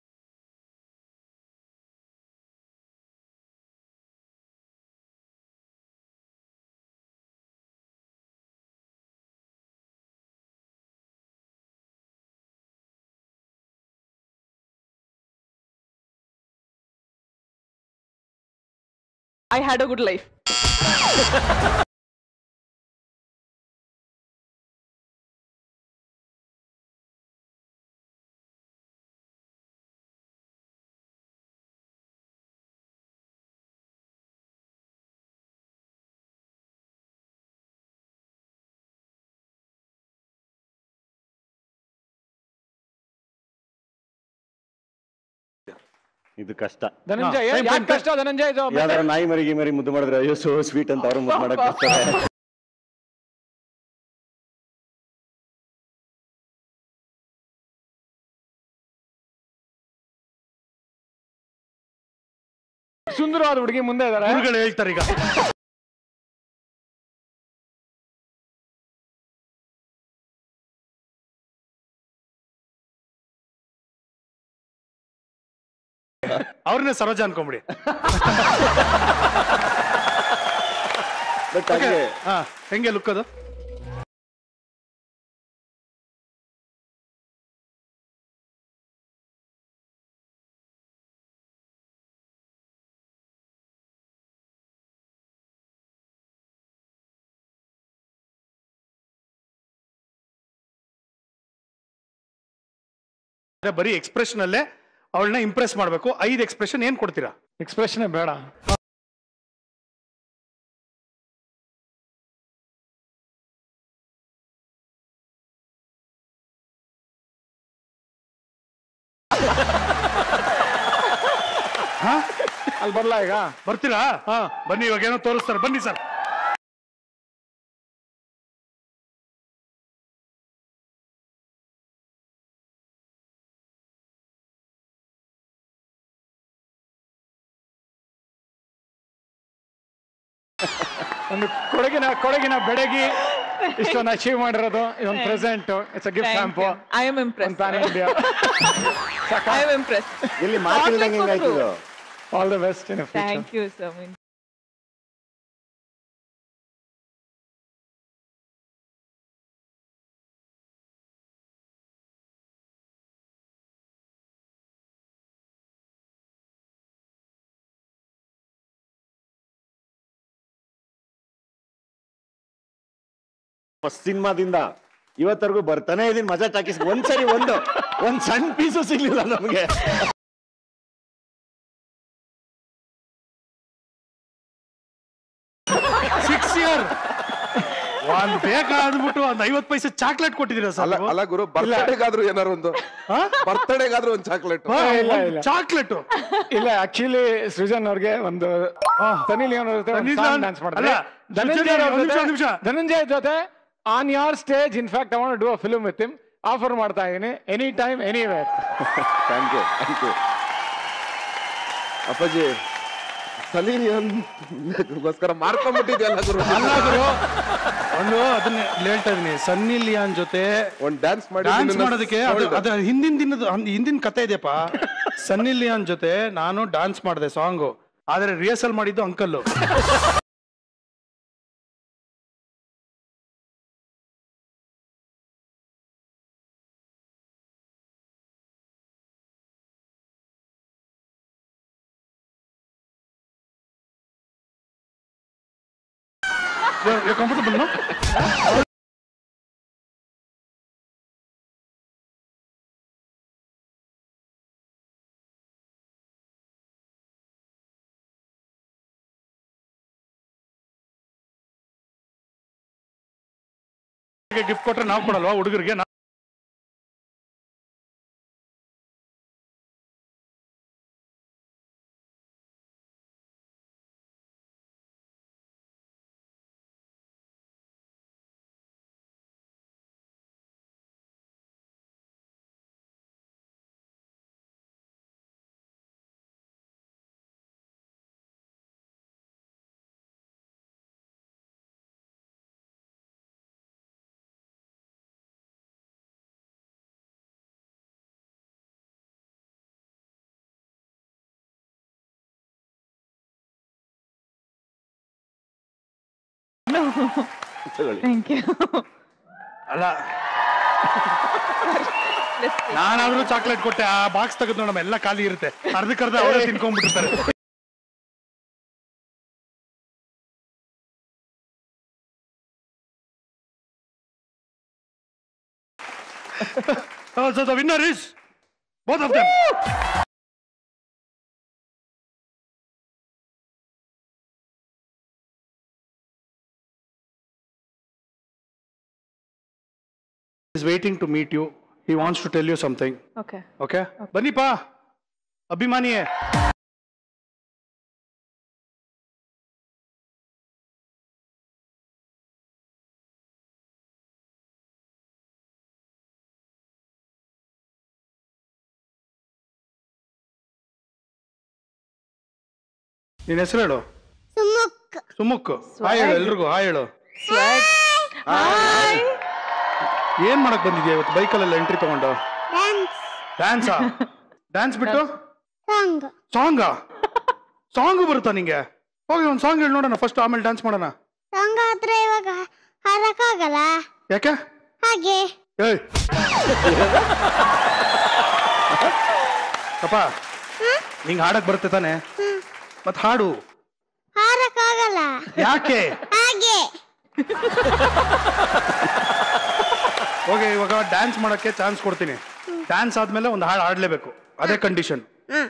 Speaker 5: I had a good life.
Speaker 4: ಇದು ಕಷ್ಟ
Speaker 2: ಧನಂಜಯ್
Speaker 1: time, time,
Speaker 2: ಯಾಕೆ ಕಷ್ಟ ಧನಂಜಯ್ ಇದು ಮತ್ತೆ?
Speaker 4: ಯಾವ್ದಾರ ನಾಯಿ ಮರಿಗೆ ಮರಿ ಮುದ್ದು ಮಾಡಿದ್ರೆ ಅಯ್ಯೋ ಸೋ ಸ್ವೀಟ್ ಅಂತ ಅವ್ರು ಮುದ್ದು ಮಾಡಕ್ ಬರ್ತಾರೆ
Speaker 2: ಸುಂದರವಾದ ಹುಡುಗಿ ಮುಂದೆ ಇದಾರೆ
Speaker 1: ಗುರುಗಳು ಹೇಳ್ತಾರೆ ಈಗ ಅವ್ರನ್ನೇ ಸರೋಜ ಅನ್ಕೊಂಬಿಡಿ
Speaker 3: ಬಟ್ ಹಂಗೆ
Speaker 1: ಹಾ ಹೆಂಗೆ ಲುಕ್ ಅದು ಅದೇ ಬರೀ ಎಕ್ಸ್ಪ್ರೆಷನ್ ಅಲ್ಲೇ ಅವಳನ್ನ ಇಂಪ್ರೆಸ್ ಮಾಡಬೇಕು ಐದು ಎಕ್ಸ್ಪ್ರೆಷನ್ ಏನ್ ಕೊಡ್ತೀರಾ
Speaker 2: ಎಕ್ಸ್ಪ್ರೆಷನ್ ಬೇಡ ಅಲ್ಲಿ ಬರ್ಲಾ ಈಗ
Speaker 1: ಬರ್ತೀರಾ ಹಾ ಬನ್ನಿ ಇವಾಗ ಏನೋ ತೋರಿಸ್ತಾರೆ ಬನ್ನಿ ಸರ್
Speaker 2: ಒಂದು ಕೊಡಗಿನ ಕೊಡಗಿನ ಬೆಡಗಿ ಇಷ್ಟೊಂದು ಅಚೀವ್ ಮಾಡಿರೋದು ಇದೊಂದು present it's a gift
Speaker 5: Thank
Speaker 2: ಹ್ಯಾಂಪು
Speaker 5: you. I am
Speaker 2: ಒಂದು
Speaker 5: impressed.
Speaker 2: Pan India
Speaker 5: I am impressed.
Speaker 4: ಇಲ್ಲಿ ಮಾತಿಲ್ದಂಗೆ
Speaker 5: Not like
Speaker 4: ಹೆಂಗಾಯ್ತು ಇದು?
Speaker 2: All the best in future
Speaker 5: Thank you, sir.
Speaker 4: First ಸಿನಿಮಾದಿಂದ ಇವತ್ತರೆಗೂ ಬರ್ತಾನೆ ಇದೀನಿ ಮಜಾ ಟಾಕೀಸ್ ಒಂದ್ಸರಿ ಒಂದು ಒಂದ್ ಸಣ್ಣ ಪೀಸು ಸಿಗ್ಲಿಲ್ಲ ನಮ್ಗೆ
Speaker 1: ಸಿಕ್ಸ್ ಇಯರ್ ಒಂದ್ ಬೇಕಾದ್ಬಿಟ್ಟು ಒಂದ್ ಐವತ್ ಪೈಸೆ ಚಾಕ್ಲೇಟ್ ಕೊಟ್ಟಿದ್ದೀರಾ
Speaker 3: ಅಲ್ಲ
Speaker 1: ಸರ್
Speaker 3: ಅಲ್ಲ ಗುರು ಬರ್ತ್ಡೇಗಾದ್ರೂ ಏನಾರು ಒಂದು ಬರ್ತ್ಡೇಗಾದ್ರೂ ಒಂದು ಚಾಕ್ಲೇಟ್
Speaker 2: ಇಲ್ಲ, ಇಲ್ಲ.
Speaker 1: ಚಾಕ್ಲೇಟ್
Speaker 2: ಇಲ್ಲ ಆಕ್ಚುಲಿ ಸೃಜನ್ ಅವ್ರಿಗೆ ಒಂದು ಸನಿ ಲಿಯೋನ್ ಅವ್ರ ಜೊತೆ
Speaker 1: ಸನ್ನಿ
Speaker 2: ಸಾಂಗ್
Speaker 1: ಲಿಯೋನ್-
Speaker 2: ಡ್ಯಾನ್ಸ್
Speaker 1: ಅಲ್ಲ,
Speaker 2: ಮಾಡಿದ್ರೆ ಧನಂಜಯ್
Speaker 1: ಸೃಜನ್
Speaker 2: ಅವ್ರ
Speaker 1: ಒಂದ್ ನಿಮಿಷ,
Speaker 2: ಜೊತೆ-
Speaker 1: ಒಂದ್ ನಿಮಿಷ.
Speaker 2: ಧನಂಜಯ್ ಜೊತೆ on your stage in fact I want do a film with him offer ಮಾಡ್ತಾ ಇದೀನಿ any time anywhere
Speaker 3: thank you thank you ಅಪ್ಪಾಜಿ ಸಲೀನಿಗೋಸ್ಕರ ಮಾರ್ಕೊಂಡ್ಬಿಟ್ಟಿದ್ಯಲ್ಲ ಗುರು
Speaker 1: ಅಲ್ಲ ಗುರು ಒಂದು ಅದನ್ನ ಹೇಳ್ತಾ ಇದೀನಿ ಸನ್ನಿ ಲಿಯಾನ್ ಜೊತೆ
Speaker 3: ಒಂದ್ ಡ್ಯಾನ್ಸ್ ಮಾಡಿ
Speaker 1: ಡ್ಯಾನ್ಸ್
Speaker 3: ನಿನ್ನನ್ನ
Speaker 1: ಮಾಡೋದಕ್ಕೆ ಅದು
Speaker 3: ನೋಡಿದೆ.
Speaker 1: ಅದ್ರ ಹಿಂದಿನ ದಿನದ ಹಂದ್- ಹಿಂದಿನ ಕತೆ ಇದೆಯಪ್ಪ ಸನ್ನಿ ಲಿಯಾನ್ ಜೊತೆ ನಾನು ಡಾನ್ಸ್ ಮಾಡಿದೆ ಸಾಂಗು ಆದ್ರೆ ರಿಹರ್ಸಲ್ ಮಾಡಿದ್ದು ಅಂಕಲ್ಲು ಕಂಫರ್ಟಬಲ್ ಗಿಫ್ಟ್ ಕೊಟ್ರೆ ನಾವು ಕೊಡಲ್ವಾ ಹುಡುಗರಿಗೆ
Speaker 5: Thank you.
Speaker 1: ಅಲ್ಲ ನಾನಾದ್ರೂ ಚಾಕ್ಲೇಟ್ ಕೊಟ್ಟೆ ಆ ಬಾಕ್ಸ್ ತೆಗೆದು ನೋಡಮ್ಮ ಎಲ್ಲ ಖಾಲಿ ಇರುತ್ತೆ ಅರ್ಧಕ್ಕರ್ಧ ಅವರೇ ತಿನ್ಕೊಂಡ್ಬಿಟ್ಟಿರ್ತಾರೆ Uh, so the winner is both of them. is waiting to meet you. He wants to tell you something.
Speaker 5: Okay
Speaker 1: Okay? ಬನ್ನಿಪ್ಪ ಅಭಿಮಾನಿಯೇ ನಿನ್ನ ಹೆಸರು ಹೇಳು
Speaker 8: ಸುಮುಕ್
Speaker 1: ಸುಮುಕ್ ಹಾಯ್ ಹೇಳು ಎಲ್ರಿಗೂ ಹಾಯ್ ಹೇಳು ಏನ್ ಮಾಡಕ್ ಬಂದಿದ್ಯಾ ಇವತ್ತು ಬೈಕಲ್ಲೆಲ್ಲ ಎಂಟ್ರಿ ತಗೊಂಡು
Speaker 8: ಡ್ಯಾನ್ಸ್
Speaker 1: ಡ್ಯಾನ್ಸಾ ಡ್ಯಾನ್ಸ್ ಬಿಟ್ಟು
Speaker 8: ಸಾಂಗ್
Speaker 1: ಸಾಂಗಾ ಸಾಂಗ್ ಬರುತ್ತಾ ನಿಂಗೆ ಹೋಗಿ ಒಂದು ಸಾಂಗ್ ಹೇಳಿ ನೋಡೋಣ ಫಸ್ಟ್ ಆಮೇಲೆ ಡ್ಯಾನ್ಸ್ ಮಾಡೋಣ
Speaker 8: ಸಾಂಗ್ ಆದ್ರೆ ಇವಾಗ ಹಾಡಕ್ಕಾಗಲ್ಲ
Speaker 1: ಯಾಕೆ
Speaker 8: ಹಾಗೆ
Speaker 1: ಏಯ್ ಅಪ್ಪ ನಿಂಗೆ ಹಾಡಕ್ ಬರುತ್ತೆ ತಾನೆ ಮತ್ ಹಾಡು
Speaker 8: ಹಾಡಕ್ಕಾಗಲ್ಲ
Speaker 1: ಯಾಕೆ
Speaker 8: ಹಾಗೆ
Speaker 1: ಹೋಗಿ ಇವಾಗ ಡ್ಯಾನ್ಸ್ ಮಾಡಕ್ಕೆ ಚಾನ್ಸ್ ಕೊಡ್ತೀನಿ ಡ್ಯಾನ್ಸ್ ಆದ್ಮೇಲೆ ಒಂದು ಹಾಡು ಹಾಡ್ಲೇಬೇಕು ಅದೇ ಕಂಡೀಷನ್
Speaker 8: ಹ್ಮ್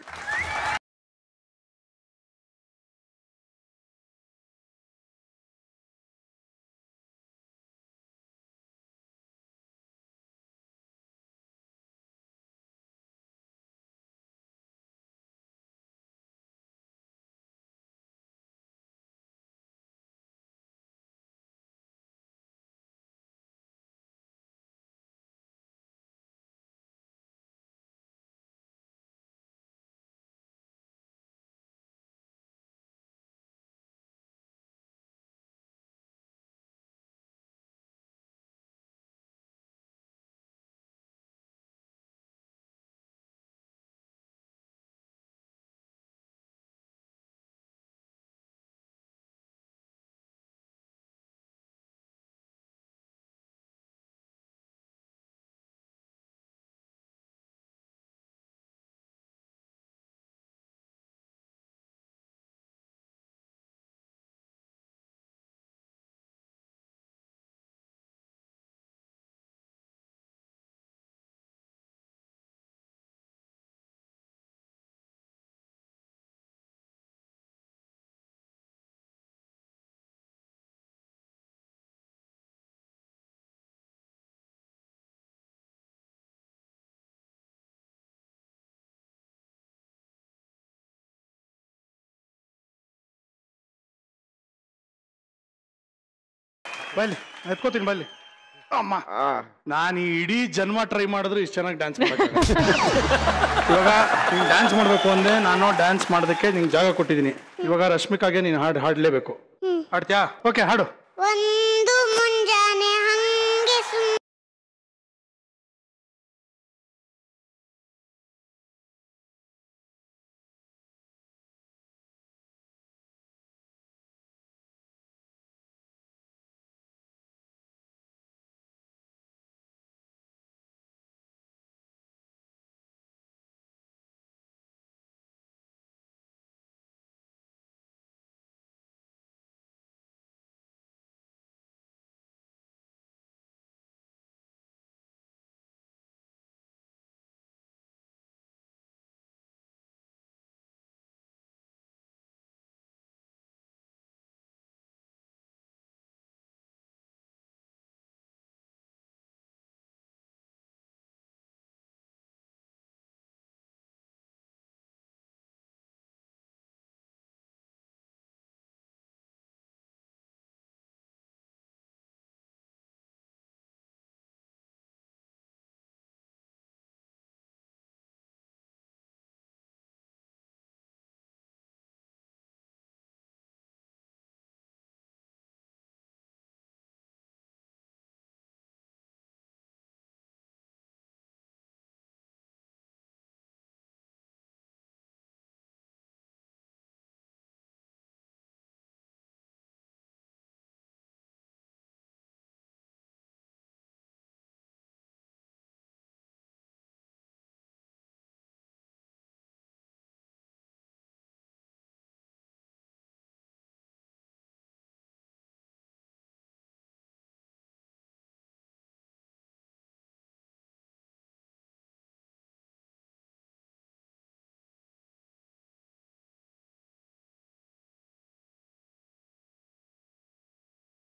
Speaker 1: ಬಲ್ಲಿ ಎತ್ಕೋತೀನಿ ಬಲ್ಲಿ ಅಮ್ಮ
Speaker 3: ಆ
Speaker 1: ನಾನು ಈ ಇಡೀ ಜನ್ಮ ಟ್ರೈ ಮಾಡಿದ್ರು ಇಷ್ಟು ಚೆನ್ನಾಗಿ ಡ್ಯಾನ್ಸ್ ಮಾಡಕ್ಕೆ ಇವಾಗ ನೀನು ಡ್ಯಾನ್ಸ್ ಮಾಡಬೇಕು ಅಂದೆ ನಾನು ಡ್ಯಾನ್ಸ್ ಮಾಡೋದಕ್ಕೆ ನಿಂಗೆ ಜಾಗ ಕೊಟ್ಟಿದ್ದೀನಿ ಇವಾಗ ರಶ್ಮಿಕಾಗೆ ನೀನು ಹಾಡು ಹಾಡಲೇಬೇಕು ಹಾಡ್ತ್ಯಾ ಓಕೆ ಹಾಡು
Speaker 8: ಒಂದು ಮುಂಜಾನೆ ಹಂಗೆ ಸುಮ್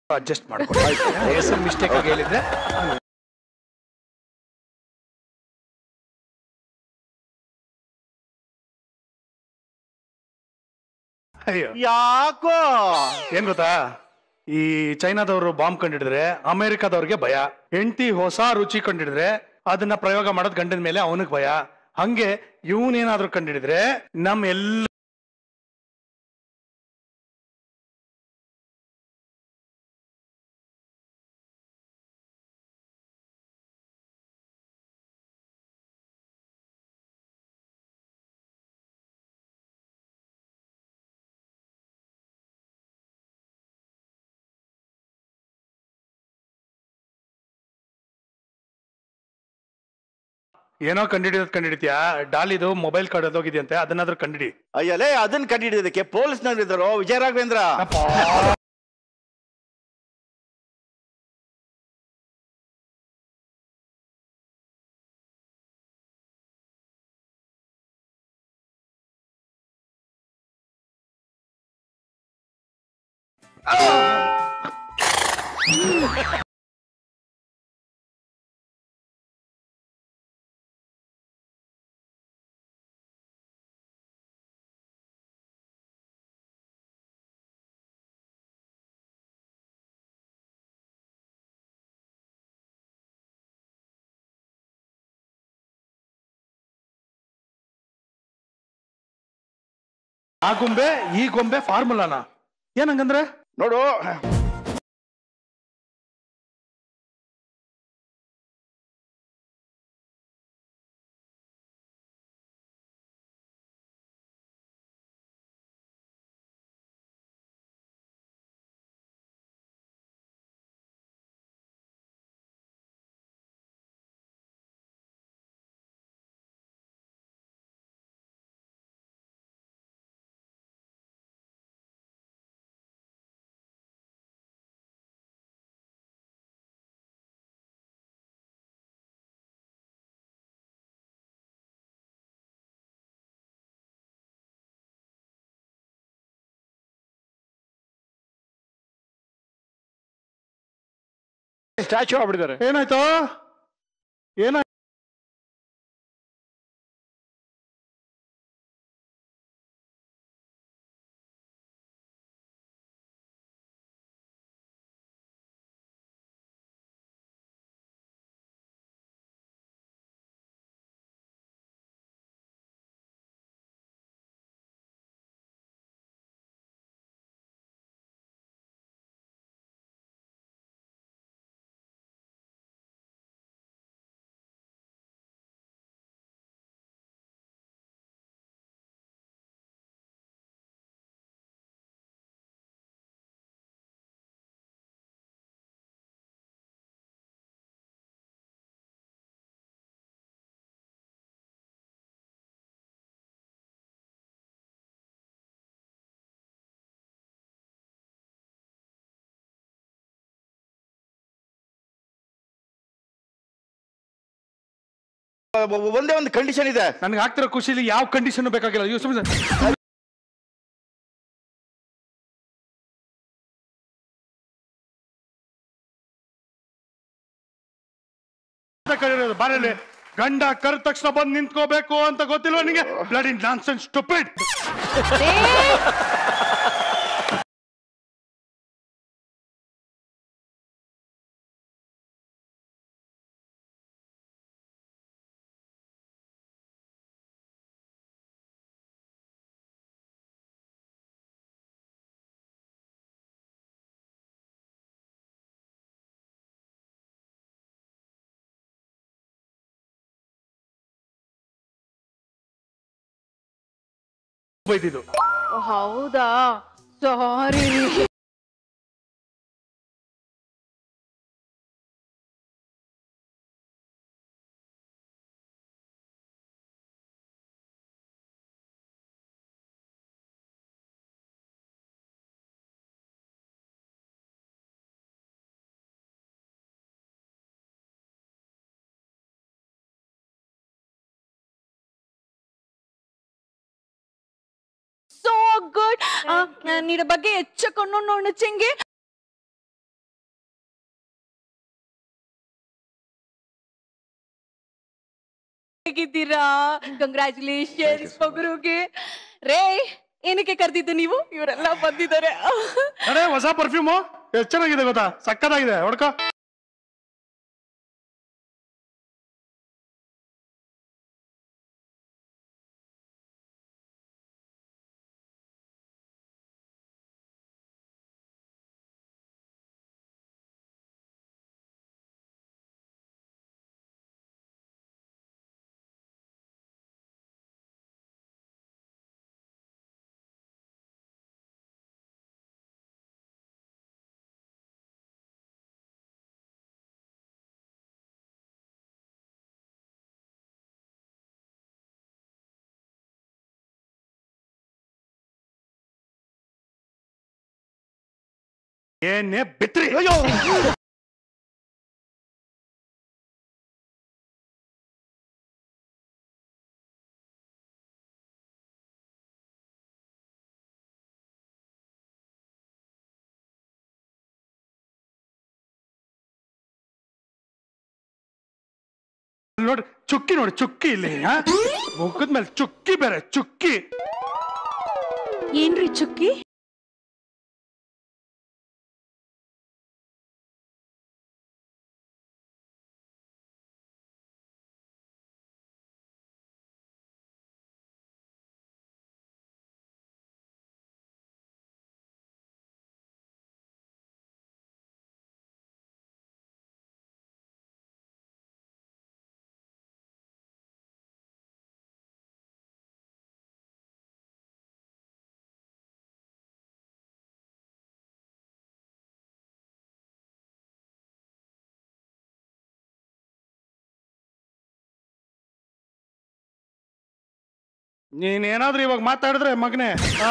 Speaker 1: ಅಡ್ಜಸ್ಟ್ ಮಾಡ್ಕೊಳ್ಳಿ ಹೆಸರು ಮಿಸ್ಟೇಕ್ ಆಗಿ ಹೇಳಿದ್ರೆ ಅಯ್ಯೋ
Speaker 4: ಯಾಕೋ
Speaker 1: ಏನ್ ಗೊತ್ತಾ ಈ ಚೈನಾದವರು ಬಾಂಬ್ ಕಂಡಿಡಿದ್ರೆ ಅಮೆರಿಕಾದವ್ರಿಗೆ ಭಯ ಹೆಂಡತಿ ಹೊಸ ರುಚಿ ಕಂಡಿಡಿದ್ರೆ ಅದನ್ನ ಪ್ರಯೋಗ ಮಾಡೋದ್ ಗಂಡನ ಮೇಲೆ ಅವನಿಗೆ ಭಯ ಹಂಗೆ ಇವನೇನಾದ್ರೂ ಕಂಡಿಡಿದ್ರೆ ನಮ್ ಎಲ್ಲ ಏನೋ ಕಂಡಿಡಿಯೋದ್ ಕಂಡಿಡಿದ್ಯಾ ಡಾಲಿದು ಮೊಬೈಲ್ ಕಳೆದೋಗಿದೆಯಂತೆ ಅದನ್ನಾದ್ರೂ ಕಂಡಿಡಿ
Speaker 4: ಅಯ್ಯಲೇ ಅದನ್ನ ಕಂಡಿಡಿಯೋದಕ್ಕೆ ಪೊಲೀಸ್ನವ್ರು ಇದ್ದಾರೋ ವಿಜಯ ರಾಘವೇಂದ್ರ
Speaker 1: ಆ ಗೊಂಬೆ ಈ ಗೊಂಬೆ ಫಾರ್ಮುಲಾನ ಏನಂಗಂದ್ರೆ
Speaker 4: ನೋಡು
Speaker 2: ಸ್ಟ್ಯಾಚು ಆಗ್ಬಿಟ್ಟಿದ್ದಾರೆ
Speaker 1: ಏನಾಯ್ತು ಏನ
Speaker 4: ಒಂದೇ ಒಂದು ಕಂಡೀಷನ್ ಇದೆ
Speaker 1: ನನ್ಗೆ ಆಗ್ತಿರೋ ಖುಷಿಲಿ ಯಾವ ಕಂಡೀಷನ್ ಬೇಕಾಗಿಲ್ಲ ಇವ್ ಸುಮ್ಮನೆ ಬಾರಲ್ಲಿ ಗಂಡ ಕರೆದ ತಕ್ಷಣ ಬಂದು ನಿಂತ್ಕೋಬೇಕು ಅಂತ ಗೊತ್ತಿಲ್ವಾ ನಿಂಗೆ ಬ್ಲಡ್ ಇನ್ ನಾನ್ಸೆನ್ಸ್ ಸ್ಟುಪಿಡ್ ಬೈದಿದ್ದು
Speaker 5: ಹೌದಾ ಸಾರಿ
Speaker 9: so good. Uh, ನಿನ್ನ ಬಗ್ಗೆ ಹೆಚ್ಚ ಕಣ್ಣು ನೋಡು ಚೆಂಗೆ ಹೇಗಿದ್ದೀರಾ ಕಂಗ್ರ್ಯಾಚುಲೇಷನ್ಸ್ ಮಗುರುಗೆ ರೇ ಏನಕ್ಕೆ ಕರೆದಿದ್ದು ನೀವು ಇವರೆಲ್ಲ ಬಂದಿದ್ದಾರೆ
Speaker 1: ಅರೆ ಹೊಸ ಪರ್ಫ್ಯೂಮು ಎಷ್ಟು ಚೆನ್ನಾಗಿದೆ ಗೊತ್ತಾ ಸಕ್ಕದಾಗಿದೆ ಹೊಡ್ಕೋ ಏನೇ ಬಿತ್ರಿ ಅಯ್ಯೋ ನೋಡಿ ಚುಕ್ಕಿ ನೋಡಿ ಚುಕ್ಕಿ ಇಲ್ಲಿ ಮುಖದ ಮೇಲೆ ಚುಕ್ಕಿ ಬೇರೆ ಚುಕ್ಕಿ
Speaker 9: ಏನ್ರಿ ಚುಕ್ಕಿ
Speaker 1: ನೀನೇನಾದ್ರೂ ಇವಾಗ ಮಾತಾಡಿದ್ರೆ ಮಗನೇ ಹಾ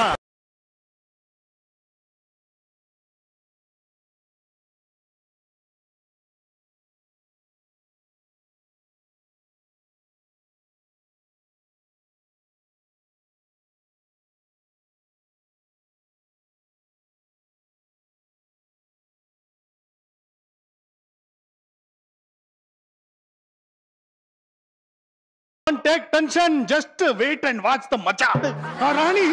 Speaker 1: Don't take tension, just wait and watch the macha. ಆ ರಾಣಿ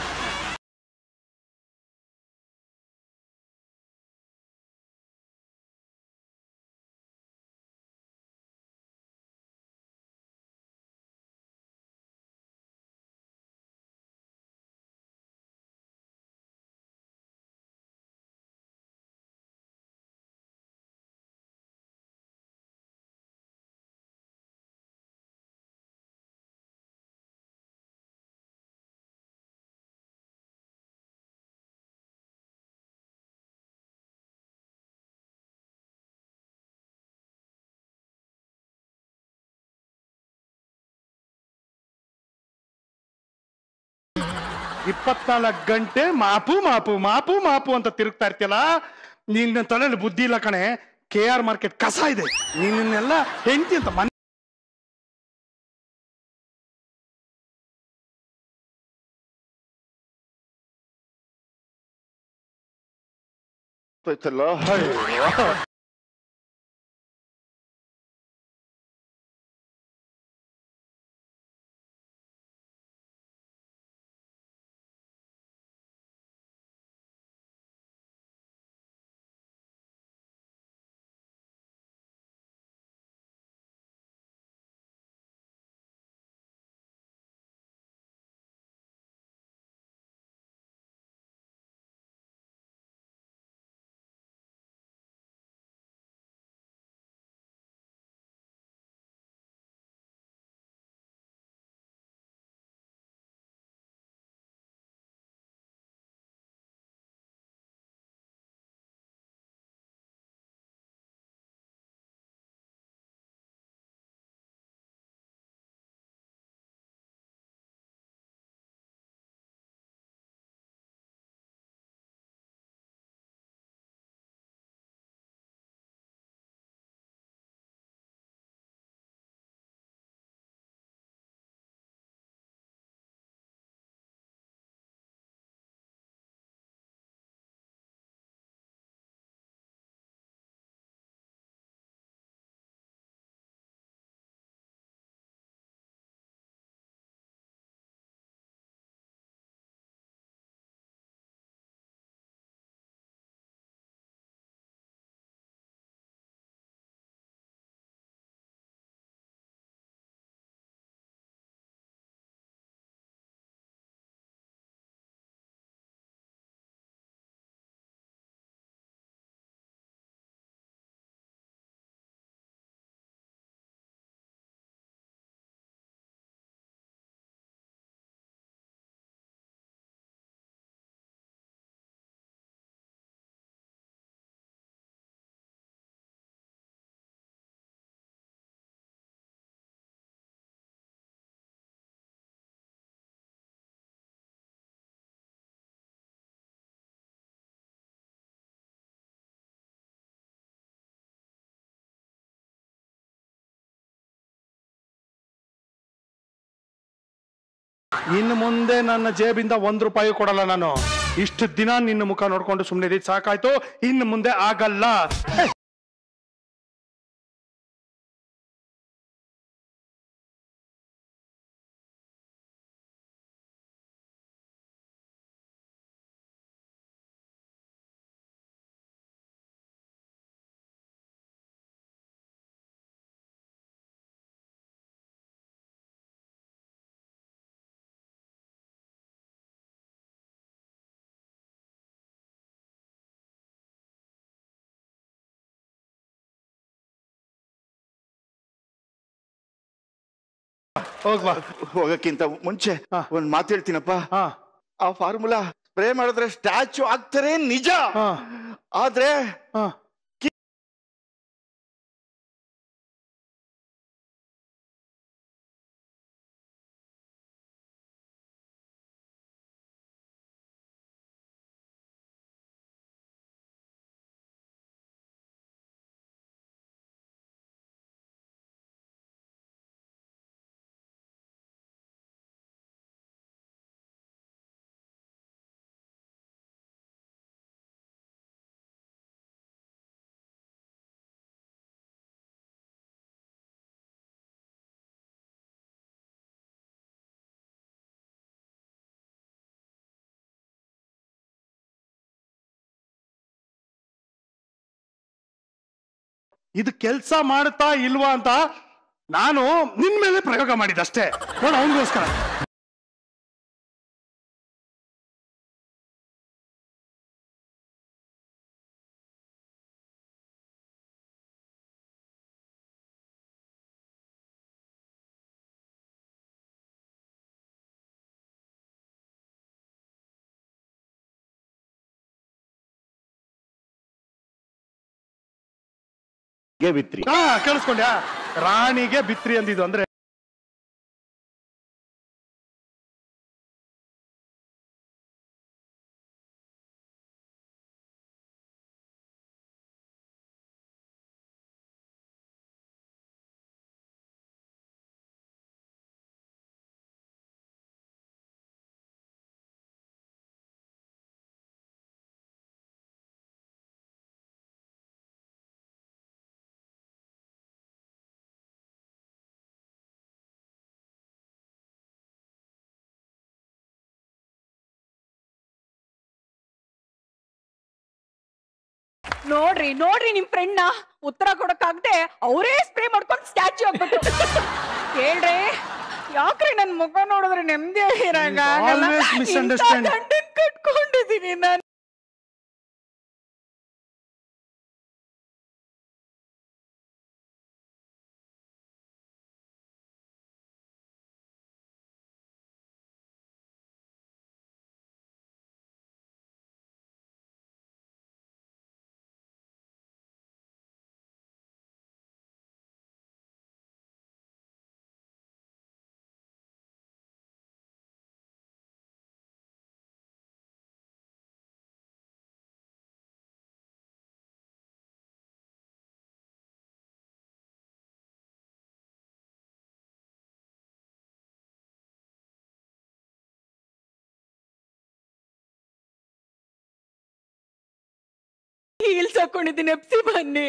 Speaker 1: ಇಪ್ಪತ್ನಾಲ್ಕು ಗಂಟೆ ಮಾಪು ಮಾಪು ಮಾಪು ಮಾಪು ಅಂತ ತಿರುಗ್ತಾ ಇರ್ತೀಯಲ್ಲ ನಿನ್ನ ತಲೆಯಲ್ಲಿ ಬುದ್ಧಿ ಇಲ್ಲ ಕಣೆ ಕೆ ಆರ್ ಮಾರ್ಕೆಟ್ ಕಸ ಇದೆ ನಿನ್ನೆಲ್ಲ ಹೆಂಡತಿ ಅಂತ ಮನೆ ಅಯ್ಯೋ. ಇನ್ನು ಮುಂದೆ ನನ್ನ ಜೇಬಿಂದ ಒಂದ್ ರೂಪಾಯಿ ಕೊಡಲ್ಲ ನಾನು ಇಷ್ಟು ದಿನ ನಿನ್ನ ಮುಖ ನೋಡ್ಕೊಂಡು ಸುಮ್ಮನೆ ಇದ್ದಿದ್ದು ಸಾಕಾಯ್ತು ಇನ್ನು ಮುಂದೆ ಆಗಲ್ಲ ಹೋಗ್ಬಾ
Speaker 10: ಹೋಗಕ್ಕಿಂತ ಮುಂಚೆ
Speaker 1: ಹಾ.
Speaker 10: ಒಂದ್ ಮಾತು ಹೇಳ್ತೀನಪ್ಪ
Speaker 1: ಹಾ
Speaker 10: ಆ ಫಾರ್ಮುಲಾ ಸ್ಪ್ರೇ ಮಾಡಿದ್ರೆ ಸ್ಟ್ಯಾಚು ಆಗ್ತಾರೆ ನಿಜ
Speaker 1: ಹಾ.
Speaker 10: ಆದ್ರೆ
Speaker 1: ಹಾ ಇದು ಕೆಲ್ಸ ಮಾಡ್ತಾ ಇಲ್ವಾ ಅಂತ ನಾನು ನಿನ್ ಮೇಲೆ ಪ್ರಯೋಗ ಮಾಡಿದಷ್ಟೇ ನೋಡ ಅವನಿಗೋಸ್ಕರ
Speaker 4: ಗೆ ಬಿತ್ರಿ
Speaker 1: ಹಾ ಕೇಳಿಸ್ಕೊಂಡ್ಯಾ ರಾಣಿಗೆ ಬಿತ್ರಿ ಅಂದಿದ್ದು ಅಂದ್ರೆ
Speaker 9: ನೋಡ್ರಿ ನೋಡ್ರಿ ನಿಮ್ ಫ್ರೆಂಡ್ನ ಉತ್ತರ ಕೊಡಕ್ಕಾಗ್ದೆ ಅವರೇ ಸ್ಪ್ರೇ ಮಾಡ್ಕೊಂಡು ಸ್ಟ್ಯಾಚ್ಯೂ ಆಗ್ಬಿಟ್ಟು ಹೇಳ್ರಿ ಯಾಕ್ರಿ ನನ್ ಮುಖ ನೋಡಿದ್ರೆ ನೆಮ್ಮದಿ ಇರಂಗ
Speaker 1: always misunderstand.
Speaker 9: ಕಟ್ಕೊಂಡಿದೀನಿ ನಾನು ಹೀಲ್ಸ್ ಹಾಕೊಂಡಿದ್ದೀನಿ ಎಪ್ಸಿ ಬನ್ನಿ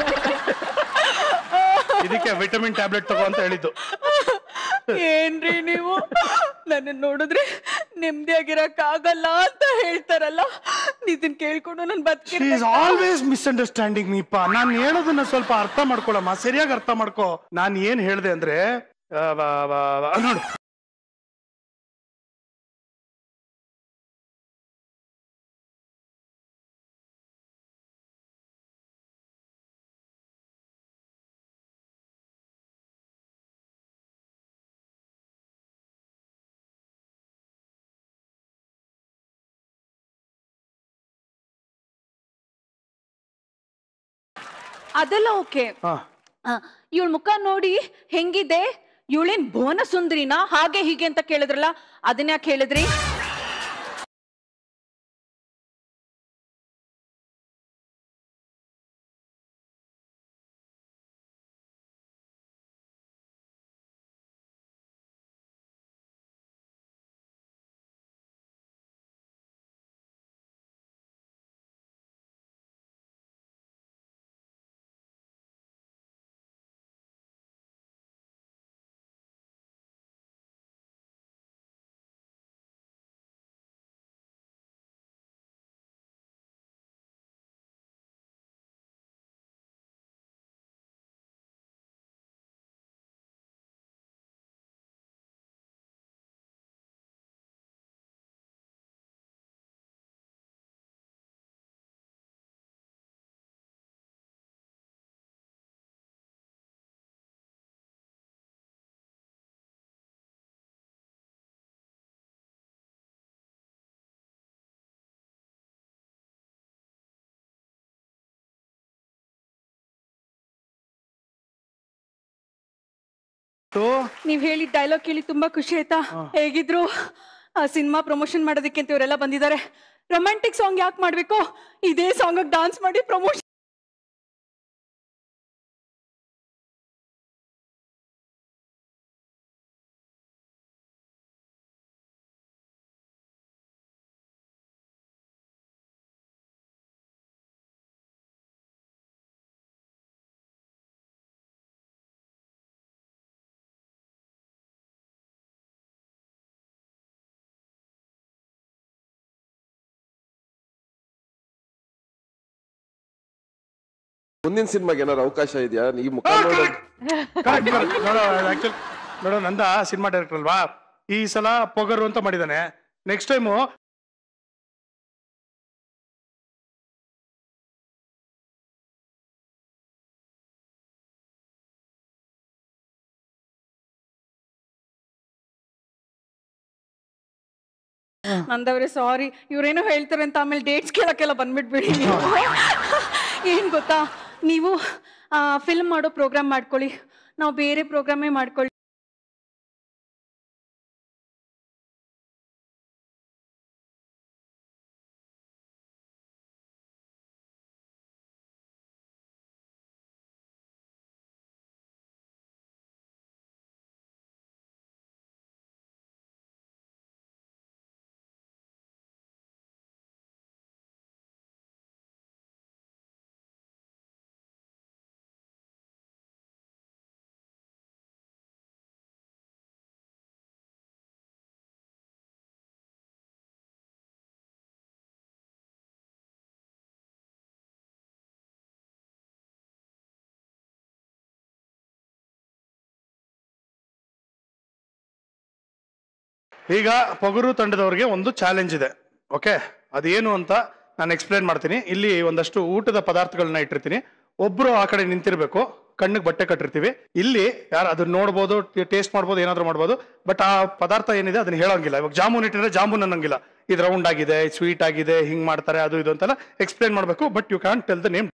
Speaker 1: ಇದಕ್ಕೆ ವಿಟಮಿನ್ ಟ್ಯಾಬ್ಲೆಟ್ ತಗೋ ಅಂತ ಹೇಳಿದ್ದು
Speaker 9: ಏನ್ರಿ ನೀವು ನನ್ನ ನೋಡಿದ್ರೆ ನೆಮ್ಮದಿಯಾಗಿರಕ್ ಆಗಲ್ಲ ಅಂತ ಹೇಳ್ತಾರಲ್ಲ ಇದನ್ ಕೇಳ್ಕೊಂಡು ನನ್
Speaker 1: ಶಿ ಇಸ್ ಆಲ್ವೇಸ್ ಮಿಸ್ಅಂಡರ್ಸ್ಟ್ಯಾಂಡಿಂಗ್ ಮೀಪ ನಾನು ಹೇಳೋದನ್ನ ಸ್ವಲ್ಪ ಅರ್ಥ ಮಾಡ್ಕೊಳಮ್ಮ ಸರಿಯಾಗಿ ಅರ್ಥ ಮಾಡ್ಕೋ ನಾನು ಏನ್ ಹೇಳ್ದೆ ಅಂದ್ರೆ ಆ, ವ- ವ- ವ- ನೋಡು
Speaker 9: ಅದೆಲ್ಲ ಓಕೆ
Speaker 1: ಹಾ
Speaker 9: ಇವಳ ಮುಖ ನೋಡಿ ಹೆಂಗಿದೆ ಇವಳೇನ್ ಭುವನ ಸುಂದರಿನಾ ಹಾಗೆ ಹೀಗೆ ಅಂತ ಕೇಳಿದ್ರಲ್ಲ ಅದನ್ನ ಯಾಕೆ ಹೇಳಿದ್ರಿ ನೀವ್ ಹೇಳಿದ ಡೈಲಾಗ್ ಕೇಳಿ ತುಂಬಾ ಖುಷಿ ಆಯ್ತಾ ಹೇಗಿದ್ರು ಆ ಸಿನಿಮಾ ಪ್ರಮೋಷನ್ ಮಾಡೋದಕ್ಕೆ ಅಂತ ಇವರೆಲ್ಲ ಬಂದಿದ್ದಾರೆ ರೊಮ್ಯಾಂಟಿಕ್ ಸಾಂಗ್ ಯಾಕೆ ಮಾಡ್ಬೇಕು ಇದೇ ಸಾಂಗ್ ಡಾನ್ಸ್ ಮಾಡಿ ಪ್ರಮೋಷನ್
Speaker 3: ಮುಂದಿನ ಸಿನಿಮಾಗೆ ಏನಾದ್ರು ಅವಕಾಶ ಇದೆಯಾ ಈ ಮುಖ ನೋಡೋದು
Speaker 1: ಕರೆಕ್ಟ್ ಕರೆಕ್ಟ್ ನೋಡೋ ಆಕ್ಚುಲಿ ನೋಡೋ ನಂದ ಸಿನಿಮಾ ಡೈರೆಕ್ಟರ್ ಅಲ್ವಾ ಈ ಸಲ ಪೊಗರು ಅಂತ ಮಾಡಿದಾನೆ ನೆಕ್ಸ್ಟ್ ಟೈಮು
Speaker 9: ನಂದವ್ರೆ ಸಾರಿ ಇವ್ರೇನೋ ಹೇಳ್ತಾರೆ ಅಂತ ಆಮೇಲೆ ಡೇಟ್ಸ್ ಕೇಳಕ್ಕೆಲ್ಲ ಬಂದ್ಬಿಟ್ಬಿಡಿ ನೀವು ಏನ್ ಗೊತ್ತಾ ನೀವು ಫಿಲ್ಮ್ ಮಾಡೋ ಪ್ರೋಗ್ರಾಮ್ ಮಾಡ್ಕೊಳ್ಳಿ ನಾವು ಬೇರೆ ಪ್ರೋಗ್ರಾಮೇ ಮಾಡ್ಕೊಳ್ಳಿ
Speaker 1: ಈಗ ಪೊಗರು ತಂಡದವ್ರಿಗೆ ಒಂದು ಚಾಲೆಂಜ್ ಇದೆ ಓಕೆ ಅದೇನು ಅಂತ ನಾನು ಎಕ್ಸ್ಪ್ಲೇನ್ ಮಾಡ್ತೀನಿ ಇಲ್ಲಿ ಒಂದಷ್ಟು ಊಟದ ಪದಾರ್ಥಗಳನ್ನ ಇಟ್ಟಿರ್ತೀನಿ ಒಬ್ರು ಆ ಕಡೆ ನಿಂತಿರ್ಬೇಕು ಕಣ್ಣಿಗೆ ಬಟ್ಟೆ ಕಟ್ಟಿರ್ತೀವಿ ಇಲ್ಲಿ ಯಾರು ಅದನ್ನ ನೋಡ್ಬೋದು ಟೇಸ್ಟ್ ಮಾಡ್ಬೋದು ಏನಾದ್ರು ಮಾಡ್ಬೋದು ಬಟ್ ಆ ಪದಾರ್ಥ ಏನಿದೆ ಅದನ್ನ ಹೇಳೋಂಗಿಲ್ಲ ಇವಾಗ ಜಾಮೂನ್ ಇಟ್ಟಿದ್ರೆ ಜಾಮೂನ್ ಅನ್ನಂಗಿಲ್ಲ ಇದು ರೌಂಡ್ ಆಗಿದೆ ಸ್ವೀಟ್ ಆಗಿದೆ ಹಿಂಗ್ ಮಾಡ್ತಾರೆ ಅದು ಇದು ಅಂತೆಲ್ಲ ಎಕ್ಸ್ಪ್ಲೇನ್ ಮಾಡಬೇಕು but you can tell the name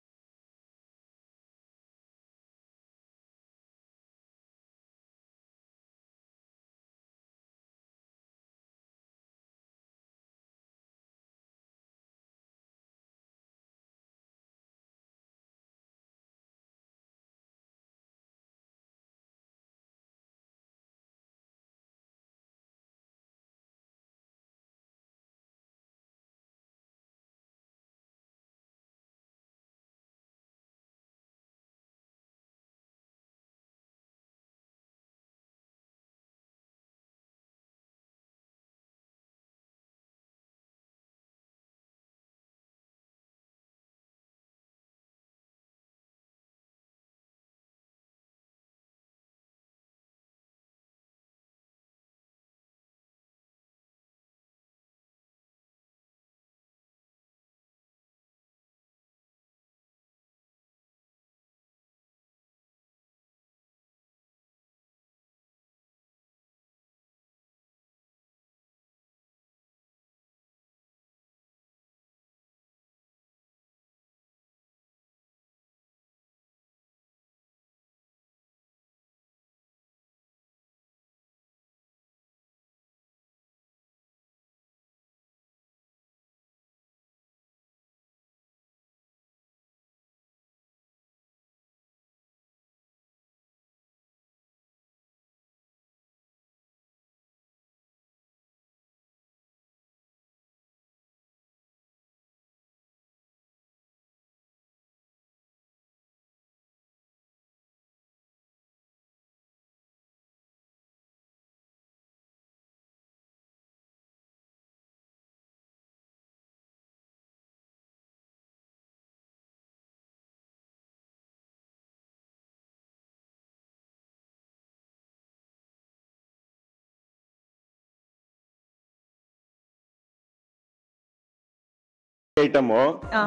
Speaker 4: item
Speaker 5: ಹಾ.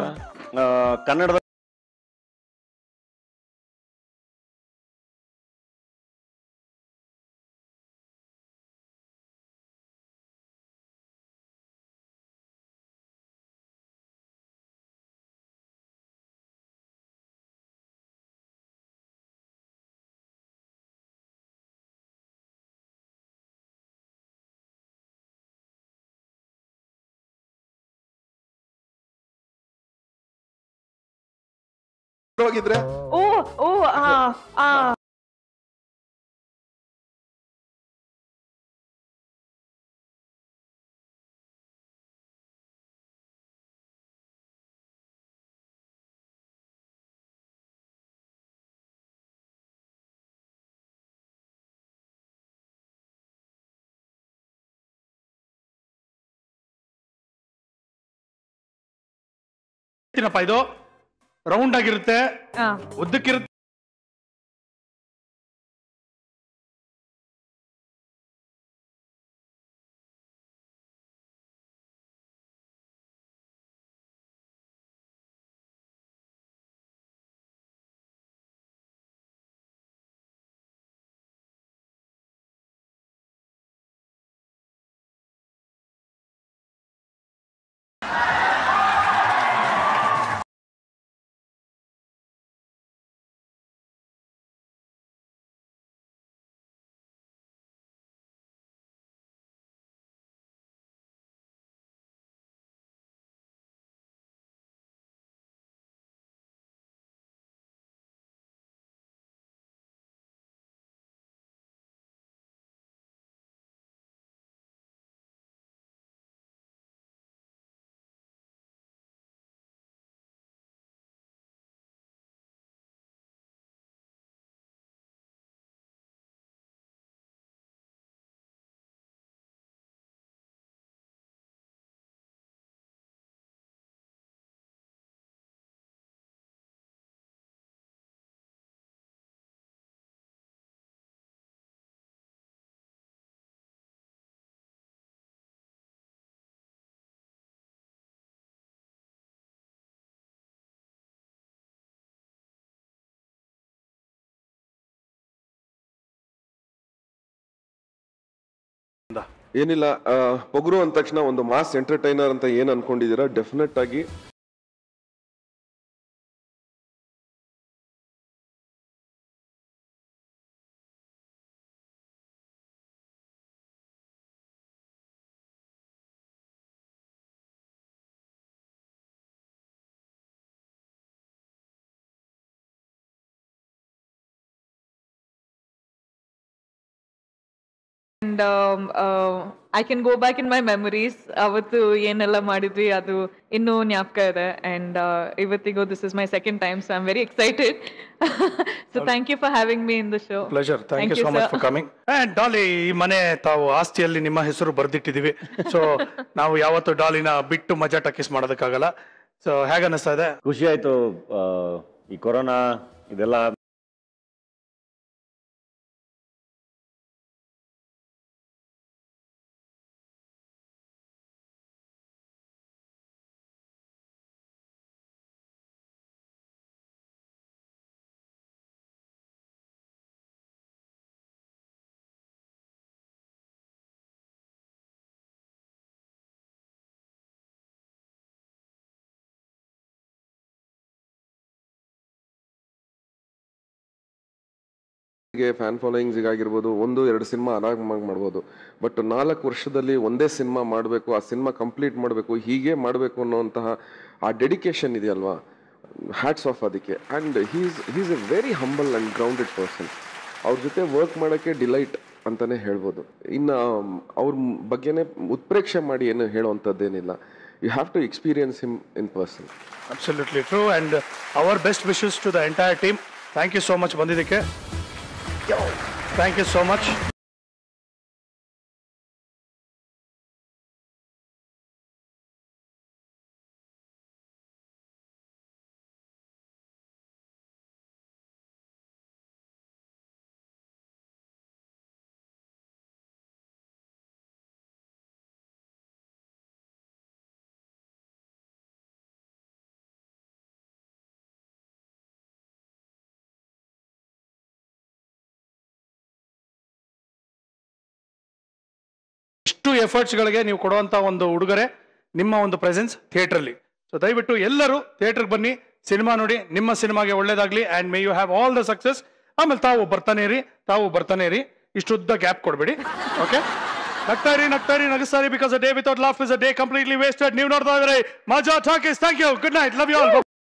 Speaker 4: ಕನ್ನಡದ
Speaker 10: ಹೋಗಿದ್ರೆ
Speaker 5: ಓ ಓ ಆ ಆ
Speaker 1: ಏನಪ್ಪ ಇದು ರೌಂಡ್ ಆಗಿರುತ್ತೆ
Speaker 5: ಆ
Speaker 1: ಉದ್ದಕ್ಕಿರುತ್ತೆ
Speaker 3: ಏನಿಲ್ಲ ಆ, ಪೊಗರು ಅಂದ ತಕ್ಷಣ ಒಂದು ಮಾಸ್ ಎಂಟರ್ಟೈನರ್ ಅಂತ ಏನ್ ಅನ್ಕೊಂಡಿದೀರಾ ಡೆಫಿನೆಟ್ ಆಗಿ
Speaker 5: and I can go back in my memories ಅವತ್ತು ಏನೆಲ್ಲ ಮಾಡಿದ್ವಿ ಅದು ಇನ್ನೂ ಜ್ಞಾಪಕ ಇದೆ ಅಂಡ್ ಇವತ್ತಿಗೂ this is my second time so I am very excited so thank you for having me in the show
Speaker 1: pleasure thank you so much for coming and Dolly ಈ ಮನೆ ತಾವು ಆಸ್ತಿಯಲ್ಲಿ ನಿಮ್ಮ ಹೆಸರು ಬರ್ದಿಟ್ಟಿದೀವಿ ಸೊ ನಾವು ಯಾವತ್ತು ಡಾಲಿನ ಬಿಟ್ಟು ಮಜಾ ಟಕಿಸ್ ಮಾಡೋದಕ್ಕಾಗಲ್ಲ ಸೊ ಹೇಗ ಅನಿಸ್ತಾ ಇದೆ
Speaker 4: ಖುಷಿ ಆಯ್ತು ಆ, ಈ ಕೊರೋನಾ ಇದೆಲ್ಲ
Speaker 3: ಫ್ಯಾನ್ ಫಾಲೋಯಿಂಗ್ಸ್ ಆಗಿರ್ಬೋದು ಒಂದು ಎರಡು ಸಿನಿಮಾ ಆರಾಮಾಗಿ ಮಾಡ್ಬೋದು ಬಟ್ ನಾಲ್ಕು ವರ್ಷದಲ್ಲಿ ಒಂದೇ ಸಿನಿಮಾ ಮಾಡಬೇಕು ಆ ಸಿನಿಮಾ ಕಂಪ್ಲೀಟ್ ಮಾಡಬೇಕು ಹೀಗೆ ಮಾಡಬೇಕು ಅನ್ನೋಂತಹ ಆ ಡೆಡಿಕೇಶನ್ ಇದೆಯಲ್ವಾ ಹ್ಯಾಟ್ಸ್ ಆಫ್ ಅದಕ್ಕೆ and he's he's a very humble and grounded person ಅವ್ರ ಜೊತೆ ವರ್ಕ್ ಮಾಡೋಕ್ಕೆ ಡಿಲೈಟ್ ಅಂತಾನೆ ಹೇಳ್ಬೋದು ಇನ್ನು ಅವ್ರ ಬಗ್ಗೆನೇ ಉತ್ಪ್ರೇಕ್ಷೆ ಮಾಡಿ ಏನು ಹೇಳುವಂಥದ್ದೇನಿಲ್ಲ you have to experience him in person
Speaker 1: absolutely true and our best wishes to the entire team thank you so much ಬಂದಿದ್ದಕ್ಕೆ ಥ್ಯಾಂಕ್ ಯು ಸೋ ಮಚ್ ಇಷ್ಟು ಎಫರ್ಟ್ಸ್ಗಳಿಗೆ ನೀವು ಕೊಡುವಂತ ಒಂದು ಉಡುಗೊರೆ ನಿಮ್ಮ ಒಂದು ಪ್ರೆಸೆನ್ಸ್ ಥಿಯೇಟ್ರಲ್ಲಿ ಸೊ ದಯವಿಟ್ಟು ಎಲ್ಲರೂ ಥಿಯೇಟರ್ಗೆ ಬನ್ನಿ ಸಿನಿಮಾ ನೋಡಿ ನಿಮ್ಮ ಸಿನಿಮಾಗೆ ಒಳ್ಳೇದಾಗ್ಲಿ and may you have all the success ಆಮೇಲೆ ತಾವು ಬರ್ತಾನೆ ಇರಿ ತಾವು ಬರ್ತಾನೆ ಇರಿ ಇಷ್ಟುದ್ದ ಗ್ಯಾಪ್ ಕೊಡ್ಬೇಡಿ ಓಕೆ ನಗ್ತಾ ಇರಿ ನಗ್ತಾ ಇರಿ ನಗಿಸ್ತಾ ಇರಿ because day without laugh is a day completely wasted ನೀವು ನೋಡ್ತಾ ಇದ್ರೆ Majaa Talkies thank you good night love you all